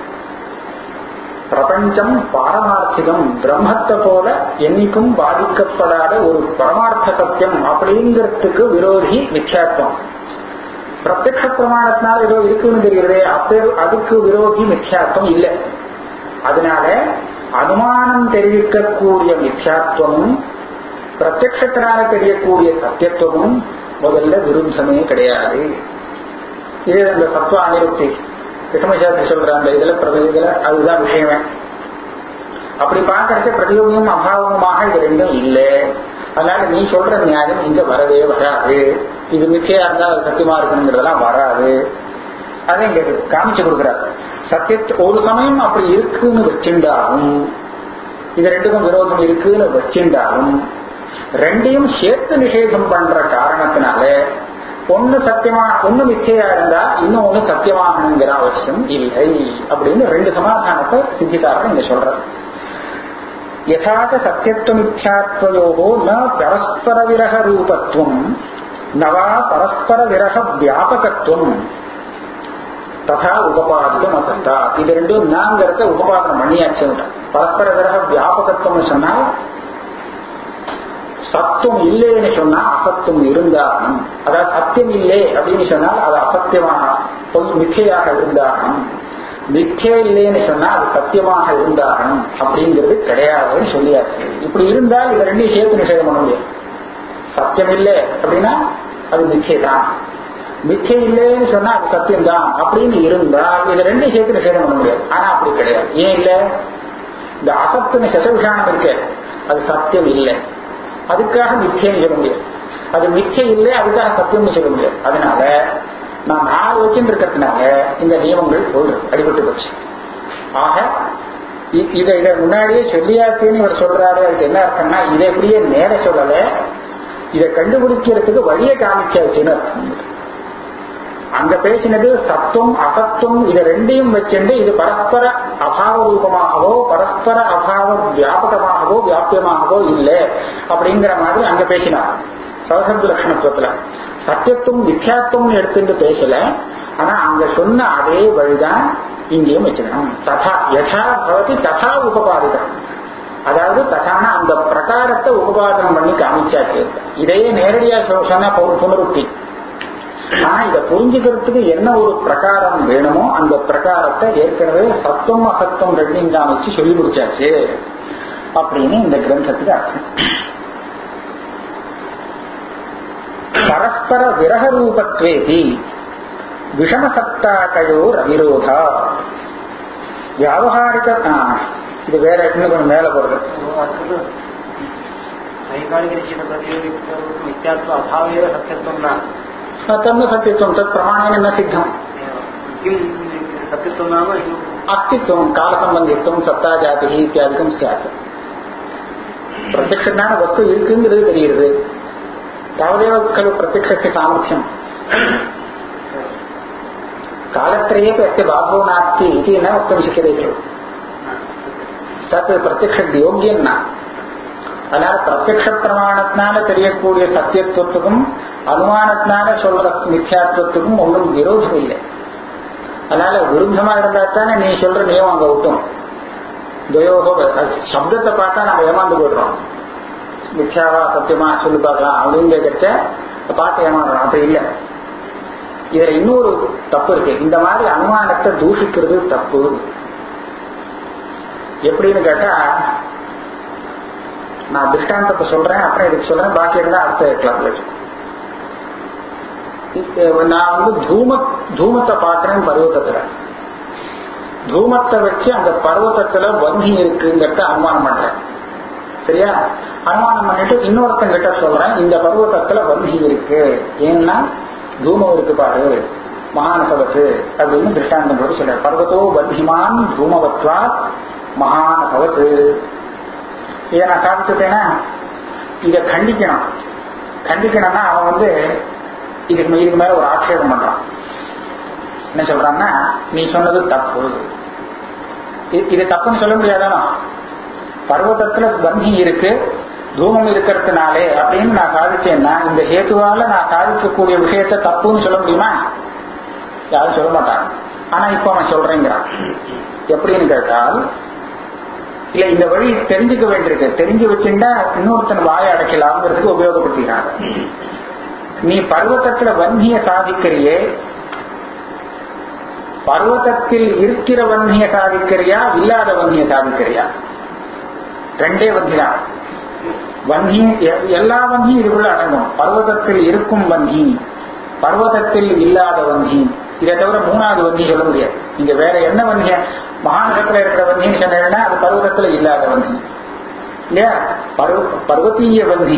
A: பிரபஞ்சம் பாரமார்த்திகம் பிரம்மத்தை போல என்னைக்கும் பாதிக்கப்படாத ஒரு பரமார்த்த சத்தியம் அப்படிங்கிறதுக்கு விரோதி மித்யாத்துவம் பிரத்யக்ஷ பிரமாணத்தினால ஏதோ இருக்குன்னு தெரிகிறதே அப்போ அதுக்கு விரோதி மித்யாத்துவம் இல்லை அதனால அனுமானம் தெரிவிக்கக்கூடிய மித்யாத்துவமும் பிரத்யத்தினால தெரியக்கூடிய சத்தியத்துவமும் முதல்ல விரும்சமே கிடையாது இது அந்த சத்துவ அனிருப்தி விட்டமசாஸ்திரி சொல்றாங்க இதுல பிரப- இதுல அதுதான் விஷயமே அப்படி பார்க்கறச்ச பிரதியோகியும் அபாவமுமாக இது ரெண்டும் இல்லை அதனால நீ சொல்ற நியாயம் இங்க வரவே வராது இது மிச்சையா இருந்தா அது சத்தியமா இருக்கணுங்கிறதெல்லாம் வராது அதை இங்க காமிச்சு கொடுக்குறாரு சத்தியத்து ஒரு சமயம் அப்படி இருக்குன்னு வச்சிருந்தாலும் இது ரெண்டுக்கும் விரோதம் இருக்குன்னு வச்சிருந்தாலும் ரெண்டையும் சேர்த்து நிஷேதம் பண்ற காரணத்தினால ஒண்ணு சத்தியமா ஒண்ணு மிச்சையா இருந்தா இன்னும் ஒண்ணு சத்தியமாகணுங்கிற அவசியம் இல்லை அப்படின்னு ரெண்டு சமாதானத்தை சித்திக்காரன் இங்க சொல்றாரு யதாச்ச சத்தியத்துவமித்யாத்வயோகோ ந பரஸ்பர விரக ரூபத்துவம் நவா பரஸ்பர விரக வியாபகத்துவம் ததா உபபாதிதம் அசத்தா இது ரெண்டும் நாங்கிறத உபபாதனம் பண்ணியாச்சு பரஸ்பர விரக வியாபகத்துவம் சொன்னா சத்துவம் இல்லைன்னு சொன்னா அசத்துவம் இருந்தாகணும் அதாவது சத்தியம் இல்லை அப்படின்னு சொன்னால் அது அசத்தியமாக பொய் மிச்சையாக இருந்தாகணும் மிச்சை இல்லைன்னு சொன்னா அது சத்தியமாக இருந்தாகணும் அப்படிங்கிறது கிடையாதுன்னு சொல்லியாச்சு இப்படி இருந்தால் இதை ரெண்டையும் சேர்த்து நிஷேதம் பண்ண முடியாது சத்தியம் இல்லை அப்படின்னா அது மிச்சை தான் மிச்சை இல்லைன்னு சொன்னா அது சத்தியம் தான் அப்படின்னு இருந்தால் இதை ரெண்டையும் சேர்த்து நிஷேதம் பண்ண முடியாது ஆனா அப்படி கிடையாது ஏன் இல்லை இந்த அசத்துன்னு சசவிஷானம் இருக்கு அது சத்தியம் இல்லை அதுக்காக மிச்சைன்னு சொல்ல முடியாது அது மிச்சை இல்லை அதுக்காக சத்தியம்னு சொல்ல முடியாது அதனால நான் நாலு வச்சுட்டு இருக்கிறதுனால இந்த நியமங்கள் போயிடுது அடிபட்டு போச்சு ஆக இ- இதை இதை முன்னாடியே சொல்லியாச்சுன்னு இவர் சொல்றாரு அதுக்கு என்ன அர்த்தம்னா இதை எப்படியே நேர சொல்லல இதை கண்டுபிடிக்கிறதுக்கு வழியை காமிச்சாச்சுன்னு அர்த்தம் அங்க பேசினது சத்துவம் அசத்துவம் இது ரெண்டையும் வச்சுண்டு இது பரஸ்பர அபாவ ரூபமாகவோ பரஸ்பர அபாவ வியாபகமாகவோ வியாபியமாகவோ இல்லை அப்படிங்கிற மாதிரி அங்க பேசினார் சவசப்த லட்சணத்துவத்துல சத்தியத்துவம் மித்யாத்துவம் எடுத்துட்டு பேசல ஆனா அங்க சொன்ன அதே வழிதான் இங்கேயும் வச்சுக்கணும் ததா யதா பவதி ததா உபபாதிதம் அதாவது ததான அந்த பிரகாரத்தை உபபாதனம் பண்ணி காமிச்சாச்சு இதையே நேரடியா சொ- சொன்னா பு- புனருக்தி ஆனா இதை புரிஞ்சுக்கிறதுக்கு என்ன ஒரு பிரகாரம் வேணுமோ அந்த பிரகாரத்தை ஏற்கனவே சத்துவம் அசத்துவம் ரெண்டையும் காமிச்சு சொல்லி முடிச்சாச்சு அப்படின்னு இந்த கிரந்தத்துக்கு அர்த்தம் பரஸ்பர விரக ரூபத்வேதி விஷமசத்தாக்கையோர் அவிரோதா வியாபகாரிக ஆ, இது வேற இன்னும் கொஞ்சம் மேல போறது
B: அடுத்தது நைகாலிக பிரதியோகித்த மித்யாத்வ அபாவேவ சத்தியத்துவம் ந
A: தன்னு சத்தியத்துவம் தத் பிரமாணேன ந சித்தம்
B: किं सत्यत्वं नाम
A: அஸ்தித்வம் காலசம்பந்தித்துவம் சத்தா ஜாதி இத்தியாதிக்கம் சாத் பிரத்யக்ஷமான வஸ்து இருக்குங்கிறது தெரியுது தாவதேவ கலு பிரத்யக்ஷ சாமர்த்தியம் காலத்திலேயே அஸ்ய பாபோ நாஸ்தி இது ந வக்தும் சக்கியதே खलु தத் பிரத்யக்ஷ யோக்கியம் ந அதனால பிரத்யக்ஷ பிரமாணத்தினால தெரியக்கூடிய சத்தியத்துவத்துக்கும் அனுமானத்தினால சொல்ற மித்யாத்துவத்துக்கும் ஒன்றும் விரோதம் இல்லை அதனால விருத்தமா இருந்தா தானே நீ சொல்ற நியமம் அங்க விட்டும் துயோகோ அது சப்தத்தை பார்த்தா நம்ம ஏமாந்து போயிடுறோம் மித்யாவா சத்தியமா சொல்லி பார்க்கலாம் அப்படின்னு கேட்கச்ச பார்த்து ஏமாந்துறோம் அப்படி இல்லை இதுல இன்னொரு தப்பு இருக்கு இந்த மாதிரி அனுமானத்தை தூஷிக்கிறது தப்பு எப்படின்னு கேட்டா நான் திருஷ்டாந்தத்தை சொல்றேன் அப்புறம் இதுக்கு சொல்றேன் பாக்கி இருந்தா அடுத்த கிளாஸ்ல வச்சுக்கோ. இ- நான் வந்து தூம தூமத்தை பாக்குறேன் பருவத்தத்துல தூமத்தை வச்சு அந்த பருவத்தத்துல வங்கி இருக்குங்கிறத அனுமானம் பண்றேன் சரியா அனுமானம் பண்ணிட்டு இன்னொருத்தன் கிட்ட சொல்றேன் இந்த பருவத்தத்துல வங்கி இருக்கு ஏன்னா தூமம் இருக்கு பாரு மகானசவத்து அப்படின்னு திருஷ்டாந்தம் போட்டு சொல்றாரு பர்வத்தோ வந்திமான் தூமவத்வா மகானசவத்து இதை நான் சாதிச்சுட்டேன்னா இதை கண்டிக்கணும் கண்டிக்கணும்னா அவன் வந்து இதுக்கு மே- இதுக்கு மேல ஒரு ஆட்சேபம் பண்றான் என்ன சொல்றான்னா நீ சொன்னது தப்பு இ- இது தப்புன்னு சொல்ல முடியாதானோ பர்வதத்துல வங்கி இருக்கு தூமம் இருக்கிறதுனாலே அப்படின்னு நான் சாதிச்சேன்னா இந்த ஹேத்துவால நான் சாதிக்கக்கூடிய விஷயத்தை தப்புன்னு சொல்ல முடியுமா யாரும் சொல்ல மாட்டாங்க ஆனா இப்ப அவன் சொல்றேங்கிறான் எப்படின்னு கேட்டால் இல்ல இந்த வழி தெரிஞ்சுக்க வேண்டியிருக்கு தெரிஞ்சு வச்சுட்டா இன்னொருத்தன் வாயை அடைக்கலாம்ங்கிறதுக்கு உபயோகப்படுத்திக்கிறாங்க நீ பர்வதத்துல வன்னிய சாதிக்கிறியே பர்வதத்தில் இருக்கிற வன்னிய சாதிக்கிறியா இல்லாத வன்னிய சாதிக்கிறியா ரெண்டே வங்கி தான் வங்கி எ- எல்லா வங்கியும் இதுக்குள்ள அடங்கும் பர்வதத்தில் இருக்கும் வங்கி பர்வதத்தில் இல்லாத வங்கி இதை தவிர மூணாவது வங்கி சொல்ல முடியாது நீங்க வேற என்ன வங்கிய மகாநகரத்துல இருக்கிற வங்கின்னு சொன்னீங்கன்னா அது பர்வதத்துல இல்லாத வங்கி இல்லையா பர்வ பர்வத்தீய வங்கி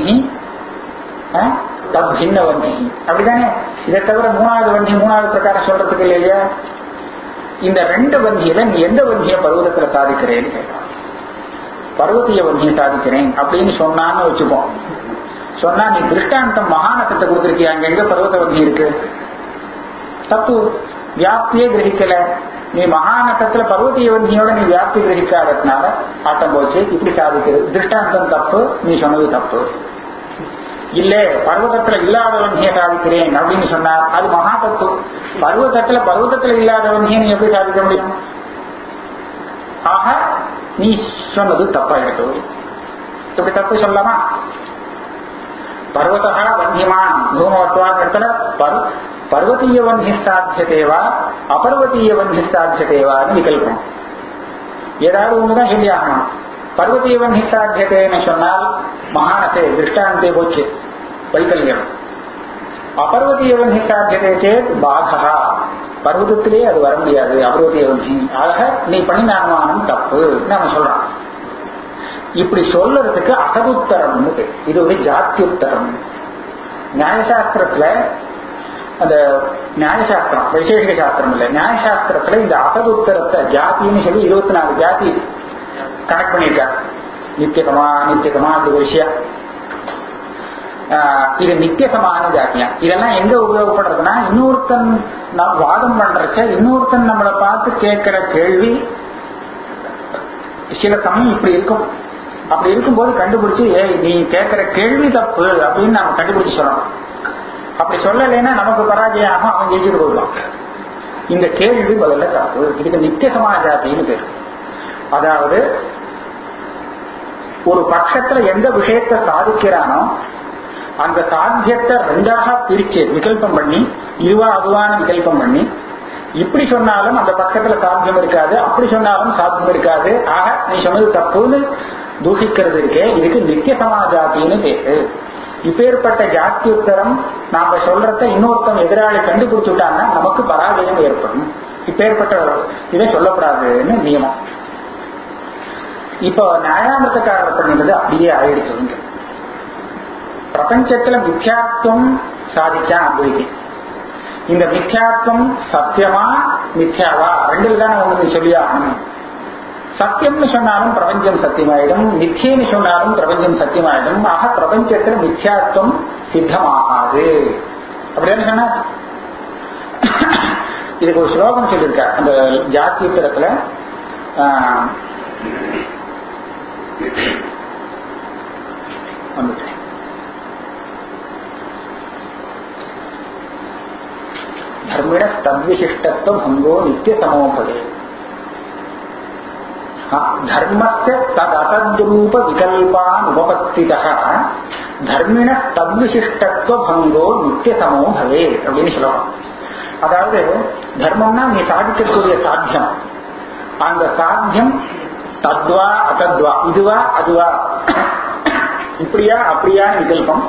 A: தப் பின்ன வங்கி அப்படிதானே இதை தவிர மூணாவது வங்கி மூணாவது பிரகாரம் சொல்றதுக்கு இல்லை இல்லையா இந்த ரெண்டு வங்கியில நீ எந்த வங்கியை பருவதத்துல சாதிக்கிறேன்னு கேட்கலாம் பர்வத்திய வங்கியை சாதிக்கிறேன் அப்படின்னு சொன்னான்னு வச்சுப்போம் சொன்னா நீ திருஷ்டாந்தம் மகாநகத்தை கொடுத்துருக்கிய அங்க எங்க பர்வத வங்கி இருக்கு தப்பு வியாப்தியே கிரகிக்கல நீ மகாநகத்துல பர்வத்திய வங்கியோட நீ வியாப்தி கிரகிக்காததுனால ஆட்டம் போச்சு இப்படி சாதிக்கிறது திருஷ்டாந்தம் தப்பு நீ சொன்னது தப்பு இல்ல பர்வதத்துல இல்லாத வங்கியை சாதிக்கிறேன் அப்படின்னு சொன்னா அது மகா தப்பு பர்வதத்துல பர்வதத்துல இல்லாத வங்கியை நீ எப்படி சாதிக்க முடியும் ஆக நீ சொன்னது தப்பா இருக்கு இப்படி தப்பு சொல்லலாமா பர்வதா வன்னிமான் பூமவத்வான் இடத்துல பர் பர்வதீய வன்னி சாத்தியதேவா அபர்வதீய வன்னி சாத்தியதேவான்னு விகல்பம் ஏதாவது ஒண்ணுதான் சொல்லி ஆகணும் பர்வதீய வன்னி சாத்தியதேன்னு சொன்னால் மகானசே திருஷ்டாந்தே போச்சு வைக்கல்யம் அபர்வதீயவன் சாத்தியதே சேத் பாகா பர்வதத்திலே அது வர முடியாது அபர்வதீயவன் ஆக நீ பண்ணின அனுமானம் தப்பு நம்ம சொல்றான் இப்படி சொல்றதுக்கு அசதுத்தரம்னு பேர் இது ஒரு ஜாத்தியுத்தரம் நியாயசாஸ்திரத்துல அந்த நியாயசாஸ்திரம் வைசேஷிக சாஸ்திரம் இல்ல நியாயசாஸ்திரத்துல இந்த அசதுத்தரத்தை ஜாத்தின்னு சொல்லி இருபத்தி நாலு ஜாதி கனெக்ட் பண்ணியிருக்காரு நித்தியகமா நித்தியகமா அப்படி ஒரு விஷயம் ஆஹ் இது நித்தியசமான ஜாத்தியம் இதெல்லாம் எங்க உபயோகப்படுறதுன்னா இன்னொருத்தன் நாம் வாதம் பண்றச்ச இன்னொருத்தன் நம்மளை பார்த்து கேட்கிற கேள்வி சில சமயம் இப்படி இருக்கும் அப்படி இருக்கும்போது கண்டுபிடிச்சு ஏய் நீ கேட்கிற கேள்வி தப்பு அப்படின்னு நாம கண்டுபிடிச்சு சொல்லணும் அப்படி சொல்லலைன்னா நமக்கு பராஜயம் ஆகும் அவன் ஜெயிச்சுட்டு போயிடுவான் இந்த கேள்வி முதல்ல தப்பு இதுக்கு நித்திய சமாஜாத்தின்னு பேரு அதாவது ஒரு பட்சத்துல எந்த விஷயத்தை சாதிக்கிறானோ அந்த சாத்தியத்தை ரெண்டாக பிரிச்சு விகல்பம் பண்ணி இதுவா அதுவான விகல்பம் பண்ணி இப்படி சொன்னாலும் அந்த பக்கத்துல சாத்தியம் இருக்காது அப்படி சொன்னாலும் சாத்தியம் இருக்காது ஆக நீ சொன்னது தப்புன்னு தூஷிக்கிறது இருக்கே இதுக்கு நித்திய சமாஜாத்தின்னு பேரு இப்பேற்பட்ட ஜாத்தியுத்தரம் நாம சொல்றத இன்னொருத்தன் எதிராளி கண்டுபிடிச்சுட்டான்னா நமக்கு பராஜயம் ஏற்படும் இப்பேற்பட்ட இதை சொல்லப்படாதுன்னு நியமம் இப்போ நியாயாமிரத்தக்காரர் பண்ணினது அப்படியே ஆயிடுச்சுங்க பிரபஞ்சத்துல மித்யாத்வம் சாதிச்சான் அத்வைதி இந்த மித்யாத்வம் சத்தியமா மித்யாவா ரெண்டு தானே உங்களுக்கு சொல்லி ஆகணும் சத்தியம்னு சொன்னாலும் பிரபஞ்சம் சத்தியமாயிடும் மித்தியன்னு சொன்னாலும் பிரபஞ்சம் சத்தியமாயிடும் ஆக பிரபஞ்சத்துல மித்யாத்வம் சித்தமாகாது அப்படின்னு சொன்னா இதுக்கு ஒரு ஸ்லோகம் சொல்லியிருக்கார் அந்த ஜாத்தியத்திரத்துல வந்துட்டேன் धर्मिण तद्विशिष्टत्व भंगो नित्य समोभवे धर्मस्य तदतद्रूप विकल्पान् उपपत्तितः धर्मिण तद्विशिष्टत्व भंगो நித்திய சமோ பவே அப்படின்னு சொல்லலாம் அதாவது தர்மம்னா நீ சாதிக்கக்கூடிய சாத்தியம் அந்த சாத்தியம் தத்வா அத்தத்வா இதுவா அதுவா இப்படியா அப்படியா விகல்பம்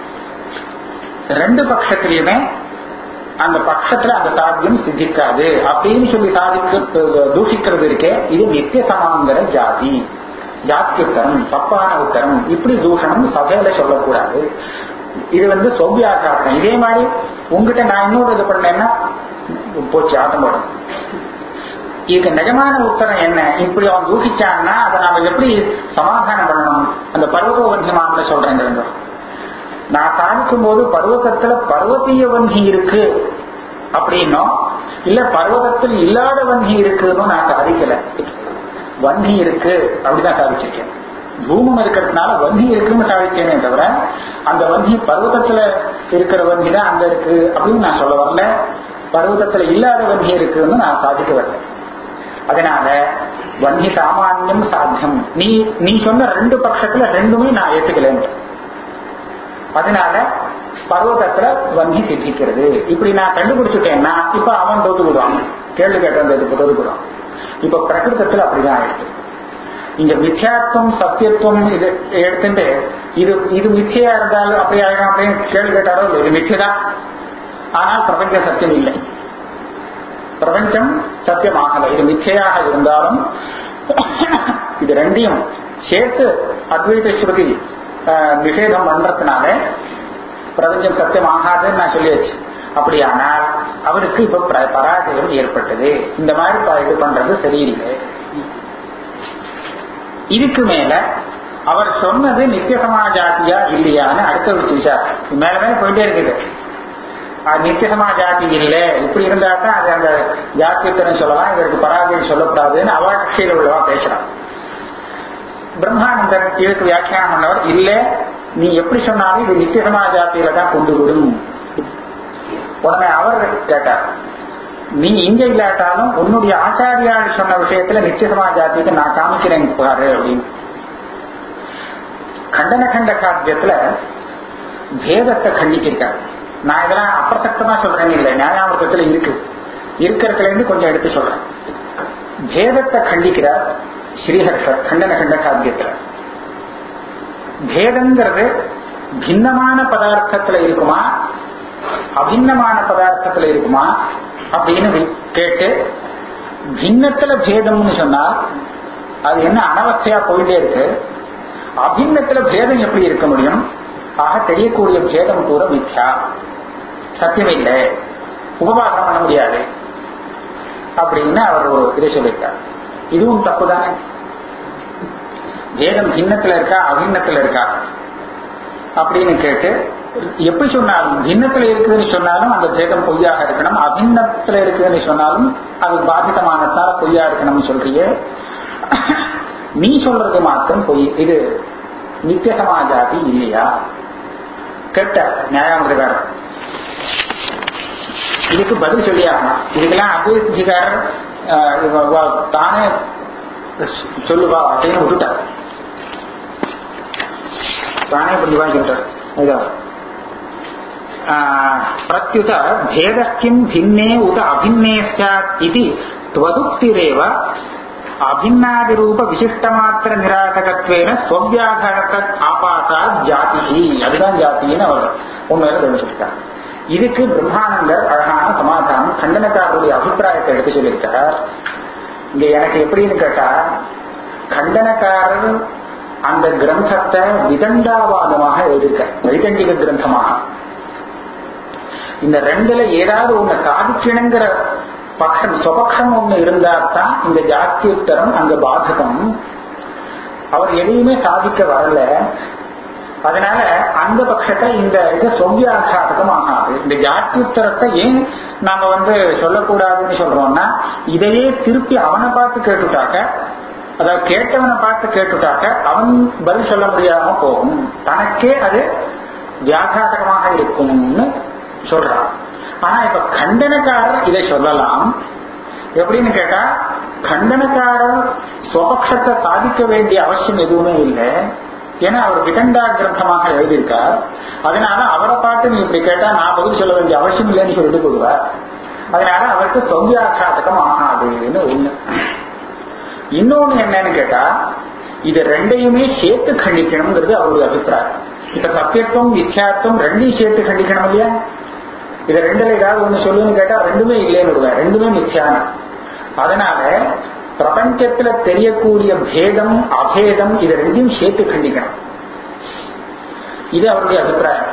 A: ரெண்டு பட்சத்திலையுமே அந்த பட்சத்துல அந்த சாத்தியம் சித்திக்காது அப்படின்னு சொல்லி சாதிக்க தூஷிக்கிறது இருக்கே இது நித்திய சமாங்கிற ஜாதி ஜாத்தியத்தரம் தப்பான உத்தரம் இப்படி தூஷணம் சபையில சொல்லக்கூடாது இது வந்து சௌபியாசாசனம் இதே மாதிரி உங்ககிட்ட நான் இன்னொரு இது பண்ணேன்னா போச்சு ஆட்டம் போடும் இதுக்கு நிஜமான உத்தரம் என்ன இப்படி அவன் தூஷிச்சான்னா அதை நாம எப்படி சமாதானம் பண்ணணும் அந்த பர்வதோபஞ்சமான்னு சொல்றேன் நான் சாதிக்கும் போது பர்வதத்துல பர்வதீய வங்கி இருக்கு அப்படின்னும் இல்ல பர்வதத்தில் இல்லாத வங்கி இருக்குன்னு நான் சாதிக்கல வங்கி இருக்கு அப்படிதான் சாதிச்சிருக்கேன் பூமம் இருக்கிறதுனால வங்கி இருக்குன்னு சாதிச்சேனே தவிர அந்த வங்கி பர்வதத்துல இருக்கிற வங்கி தான் அங்க இருக்கு அப்படின்னு நான் சொல்ல வரல பர்வதத்துல இல்லாத வங்கி இருக்குன்னு நான் சாதிக்க வரல அதனால வன்னி சாமானியம் சாத்தியம் நீ நீ சொன்ன ரெண்டு பட்சத்துல ரெண்டுமே நான் ஏத்துக்கலன்ட்டு அதனால பர்வதத்துல வங்கி சித்திக்கிறது இப்படி நான் கண்டுபிடிச்சுட்டேன்னா இப்ப அவன் தோத்து விடுவான் கேள்வி கேட்டதுக்கு தோத்து விடுவான் இப்ப பிரகிருதத்துல அப்படிதான் ஆயிடுச்சு இங்க மித்யாத்வம் சத்தியத்துவம் இது எடுத்துட்டு இது இது மித்தியா இருந்தாலும் அப்படி ஆயிடும் அப்படின்னு கேள்வி கேட்டாரோ இல்லை இது மித்தியதான் ஆனால் பிரபஞ்ச சத்தியம் இல்லை பிரபஞ்சம் சத்தியமாகல இது மிச்சையாக இருந்தாலும் இது ரெண்டையும் சேர்த்து அத்வைத ஸ்ருதி நிஷேதம் பண்றதுனால பிரபஞ்சம் சத்தியம் ஆகாதுன்னு நான் சொல்லியாச்சு அப்படியானால் அவருக்கு இப்ப பராஜயம் ஏற்பட்டது இந்த மாதிரி இது பண்றது சரியில்லை இதுக்கு மேல அவர் சொன்னது நித்திய சமாஜாத்தியா இல்லையான்னு அடுத்த ஒரு விசாரம் மேல மேல போயிட்டே இருக்குது நித்திய சமாஜாதி இல்லை இப்படி இருந்தா தான் அது அந்த ஜாத்தியத்திரம் சொல்லலாம் இதற்கு பராஜயம் சொல்லக்கூடாதுன்னு அவட்சியில் உள்ளவா பேசுறான் பிரம்மானந்தர் இதுக்கு வியாக்கியானம் பண்ணவர் இல்ல நீ எப்படி சொன்னாலும் இது நித்திய சமாஜாத்தியில தான் கொண்டு விடும் உடனே அவர் கேட்டார் நீ இங்க இல்லாட்டாலும் உன்னுடைய ஆச்சாரியால் சொன்ன விஷயத்துல நித்திய சமாஜாத்தியத்தை நான் காமிக்கிறேன் பாரு அப்படின்னு கண்டன கண்ட காத்தியத்துல பேதத்தை கண்டிச்சிருக்காரு நான் இதெல்லாம் அப்பிரசக்தமா சொல்றேன்னு இல்லை நியாயாமிரதத்துல இருக்கு இருக்கிறதுல இருந்து கொஞ்சம் எடுத்து சொல்றேன் பேதத்தை கண்டிக்கிறார் ஸ்ரீஹர்ஷர் கண்டன கண்ட காவியத்துல பேதங்கிறது பின்னமான பதார்த்தத்துல இருக்குமா அபின்னமான பதார்த்தத்துல இருக்குமா அப்படின்னு வி- கேட்டு பின்னத்துல பேதம்னு சொன்னா அது என்ன அனவஸ்தையா போயிட்டே இருக்கு அபின்னத்துல பேதம் எப்படி இருக்க முடியும் ஆக தெரியக்கூடிய பேதம் கூட மித்யா சத்தியம் இல்லை உபவாசம் பண்ண முடியாது அப்படின்னு அவர் ஒரு இதை சொல்லியிருக்கார் இதுவும் தப்பு தானே வேதம் பின்னத்துல இருக்கா அபின்னத்துல இருக்கா அப்படின்னு கேட்டு எப்படி சொன்னாலும் பின்னத்துல இருக்குதுன்னு சொன்னாலும் அந்த பேதம் பொய்யாக இருக்கணும் அபின்னத்துல இருக்குதுன்னு சொன்னாலும் அது பாதிதமானதால பொய்யா இருக்கணும்னு சொல்றியே நீ சொல்றது மாத்திரம் பொய் இது நித்திய சமாஜாதி இல்லையா கேட்ட நியாயாமிரகாரர் இதுக்கு பதில் சொல்லி ஆகணும் இதுக்கெல்லாம் அத்வைதிகாரர் ஆஹ், இவ- இவ தானே சொல்லுவா அப்படின்னு விட்டுட்டார் தானே புரிவா சொல்லிட்டார் இதான் பிரத்யுத பேத கிம் பின்னே உத அபின்னே சாத் இது त्वदुक्तिरेव அபின்னாதிரூப விசிஷ்டமாத்திர நிராதகத்வேன ஸ்வவியாகரத்த ஆபாசா ஜாதி அதுதான் ஜாத்தின்னு அவர் உண்மையில தெரிவிச்சிருக்கார் இதுக்கு பிரம்மானந்தர் அழகான சமாதானம் கண்டனக்காரருடைய அபிப்பிராயத்தை எடுத்து சொல்லியிருக்கார் இங்க எனக்கு எப்படின்னு கேட்டா கண்டனக்காரர் அந்த கிரந்தத்தை விதண்டாவாதமாக எழுதியிருக்கார் வைதண்டிக கிரந்தமாக இந்த ரெண்டுல ஏதாவது ஒண்ணு சாதிக்கணுங்கிற பட்சம் சுபக்ஷம் ஒண்ணு இருந்தா தான் இந்த ஜாத்தியுத்தரம் அங்க பாதகம் அவர் எதையுமே சாதிக்க வரல அதனால அந்த பட்சத்தை இந்த இது சொவ்யாகாதகம் ஆகாது இந்த ஜாத்தியுத்தரத்தை ஏன் நாம வந்து சொல்லக்கூடாதுன்னு சொல்றோம்னா இதையே திருப்பி அவனை பார்த்து கேட்டுட்டாக்க அதாவது கேட்டவனை பார்த்து கேட்டுட்டாக்க அவன் பதில் சொல்ல முடியாம போகும் தனக்கே அது வியாகாதகமாக இருக்கும்னு சொல்றான் ஆனா இப்ப கண்டனக்காரர் இதை சொல்லலாம் எப்படின்னு கேட்டா கண்டனக்காரர் சுவபக்ஷத்தை சாதிக்க வேண்டிய அவசியம் எதுவுமே இல்லை ஏன்னா அவர் விகண்டா கிரந்தமாக எழுதியிருக்கார் அதனால அவரை பார்த்து நீ இப்படி கேட்டா நான் பதில் சொல்ல வேண்டிய அவசியம் இல்லைன்னு சொல்லிட்டு போடுவார் அதனால அவருக்கு சொவ்யாகாதகம் ஆகாதுன்னு ஒண்ணு இன்னொன்னு என்னன்னு கேட்டா இது ரெண்டையுமே சேர்த்து கண்டிக்கணுங்கிறது அவருடைய அபிப்பிராயம் இப்ப சத்தியத்துவம் மித்யாத்துவம் ரெண்டையும் சேர்த்து கண்டிக்கணும் இல்லையா இது ரெண்டுல ஏதாவது ஒண்ணு சொல்லுன்னு கேட்டா ரெண்டுமே இல்லைன்னு விடுவேன் ரெண்டுமே மித்யான அதனால பிரபஞ்சத்துல தெரியக்கூடிய பேதம் அபேதம் இது ரெண்டையும் சேர்த்து கண்டிக்கணும் இது அவருடைய அபிப்பிராயம்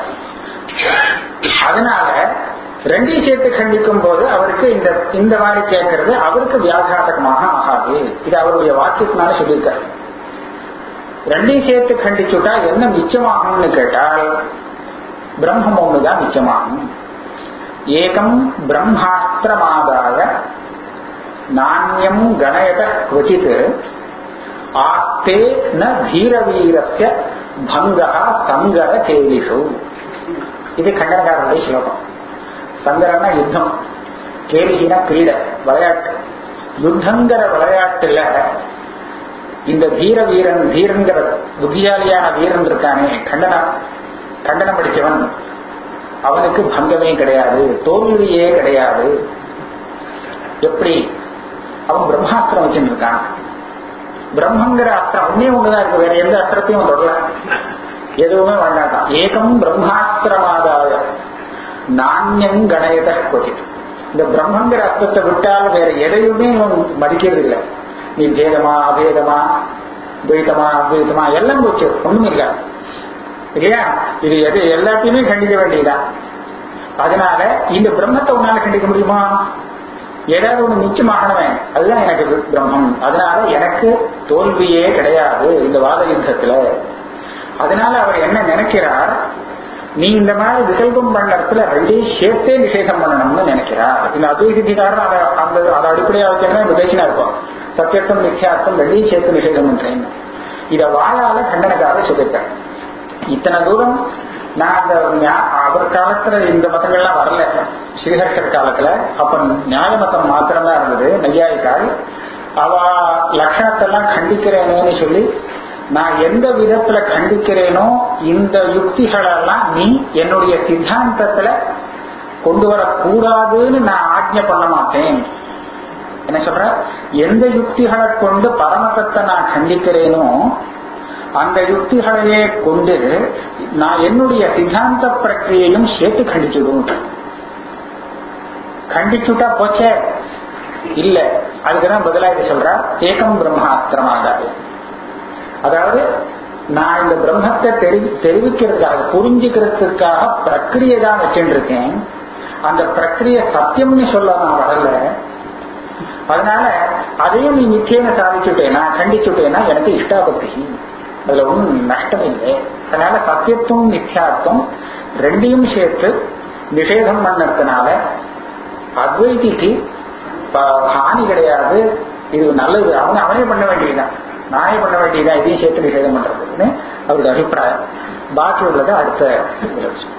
A: அதனால ரெண்டையும் சேர்த்து கண்டிக்கும் போது அவருக்கு இந்த இந்த மாதிரி கேட்கறது அவருக்கு வியாகாதகமாக ஆகாது இது அவருடைய வாக்கியத்தினால சொல்லியிருக்காரு ரெண்டையும் சேர்த்து கண்டிச்சுட்டா என்ன மிச்சமாகும்னு கேட்டால் பிரம்மம் ஒண்ணுதான் மிச்சமாகும் ஏகம் பிரம்மாஸ்திரமாதாய நானியம் கணயத குவச்சித் ஆஸ்தே ந தீரவீரஸ்ய பங்கா சங்கர கேலிஷு இது கண்டனக்காரருடைய ஸ்லோகம் சங்கரன்னா யுத்தம் கேலிகினா கிரீடை விளையாட்டு யுத்தங்கிற விளையாட்டுல இந்த தீர வீரன் தீரங்கிற புத்தியாலியான வீரன் இருக்கானே கண்டனம் கண்டனம் படித்தவன் அவனுக்கு பங்கமே கிடையாது தோல்வியே கிடையாது எப்படி அவன் பிரம்மாஸ்திரம் வச்சுட்டு இருக்கான் பிரம்மங்கிற அஸ்திரம் ஒன்னே ஒண்ணுதான் இருக்கு வேற எந்த அஸ்திரத்தையும் தொடல எதுவுமே வேண்டாட்டான் ஏகம் பிரம்மாஸ்திரமாதாய நாண்யம் கணயத கொச்சித் இந்த பிரம்மங்கிற அர்த்தத்தை விட்டால் வேற எதையுமே இவன் மதிக்கிறது இல்லை நீ பேதமா அபேதமா துவைத்தமா அத்வைத்தமா எல்லாம் போச்சு ஒண்ணும் இல்லை இல்லையா இது எது எல்லாத்தையுமே கண்டிக்க வேண்டியதுதான் அதனால இந்த பிரம்மத்தை உன்னால கண்டிக்க முடியுமா ஏதாவது ஒண்ணு நிச்சயமாகணுமே அதுதான் எனக்கு பிரம்மம் அதனால எனக்கு தோல்வியே கிடையாது இந்த வாத யுத்தத்துல அதனால அவர் என்ன நினைக்கிறார் நீ இந்த மாதிரி விகல்பம் பண்ண இடத்துல ரெண்டையும் சேர்த்தே நிஷேதம் பண்ணணும்னு நினைக்கிறார் இந்த அத்வைதிகாரன் அதை அந்த அதை அடிப்படையாக வச்சுன்னா இந்த பேசினா இருக்கும் சத்தியத்தம் நிச்சயார்த்தம் ரெண்டையும் சேர்த்து நிஷேதம் பண்றேன் இத வாயால கண்டனக்காரர் சொல்லியிருக்கார் இத்தனை தூரம் நான் அந்த ஞா- அவர் காலத்துல இந்த மதங்கள்லாம் வரல ஸ்ரீஹர்ஷர் காலத்துல அப்ப நியாய மதம் மாத்திரம்தான் இருந்தது நையாயிக்கால் அவ லட்சணத்தெல்லாம் கண்டிக்கிறேனேன்னு சொல்லி நான் எந்த விதத்துல கண்டிக்கிறேனோ இந்த யுக்திகளெல்லாம் நீ என்னுடைய சித்தாந்தத்துல கொண்டு வரக்கூடாதுன்னு நான் ஆக்ஞை பண்ண மாட்டேன் என்ன சொல்ற எந்த யுக்திகளை கொண்டு பரமதத்தை நான் கண்டிக்கிறேனோ அந்த யுக்திகளையே கொண்டு நான் என்னுடைய சித்தாந்த பிரக்கிரியையும் சேர்த்து கண்டிச்சுடும் கண்டிச்சுட்டா போச்சே இல்ல அதுக்குதான் பதிலா இது சொல்ற ஏகம் பிரம்மாஸ்திரமாகாது அதாவது நான் இந்த பிரம்மத்தை தெரி தெரிவிக்கிறதுக்காக புரிஞ்சுக்கிறதுக்காக பிரக்கிரியை தான் வச்சுட்டு இருக்கேன் அந்த பிரக்கிரிய சத்தியம்னு சொல்ல நான் வரல அதனால அதையும் நீ நிச்சயம் சாதிச்சுட்டேனா கண்டிச்சுட்டேனா எனக்கு இஷ்டாபக்தி அதுல ஒன்றும் நஷ்டம் இல்லை அதனால சத்தியத்துவம் நித்தியார்த்தம் ரெண்டையும் சேர்த்து நிஷேதம் பண்ணதுனால அத்வைதிக்கு ஹானி கிடையாது இது நல்லது அவன் அவனே பண்ண வேண்டியதுதான் நானே பண்ண வேண்டியதுதான் இதையும் சேர்த்து நிஷேதம் பண்றதுன்னு அவருடைய அபிப்பிராயம் பாக்கி உள்ளதை அடுத்த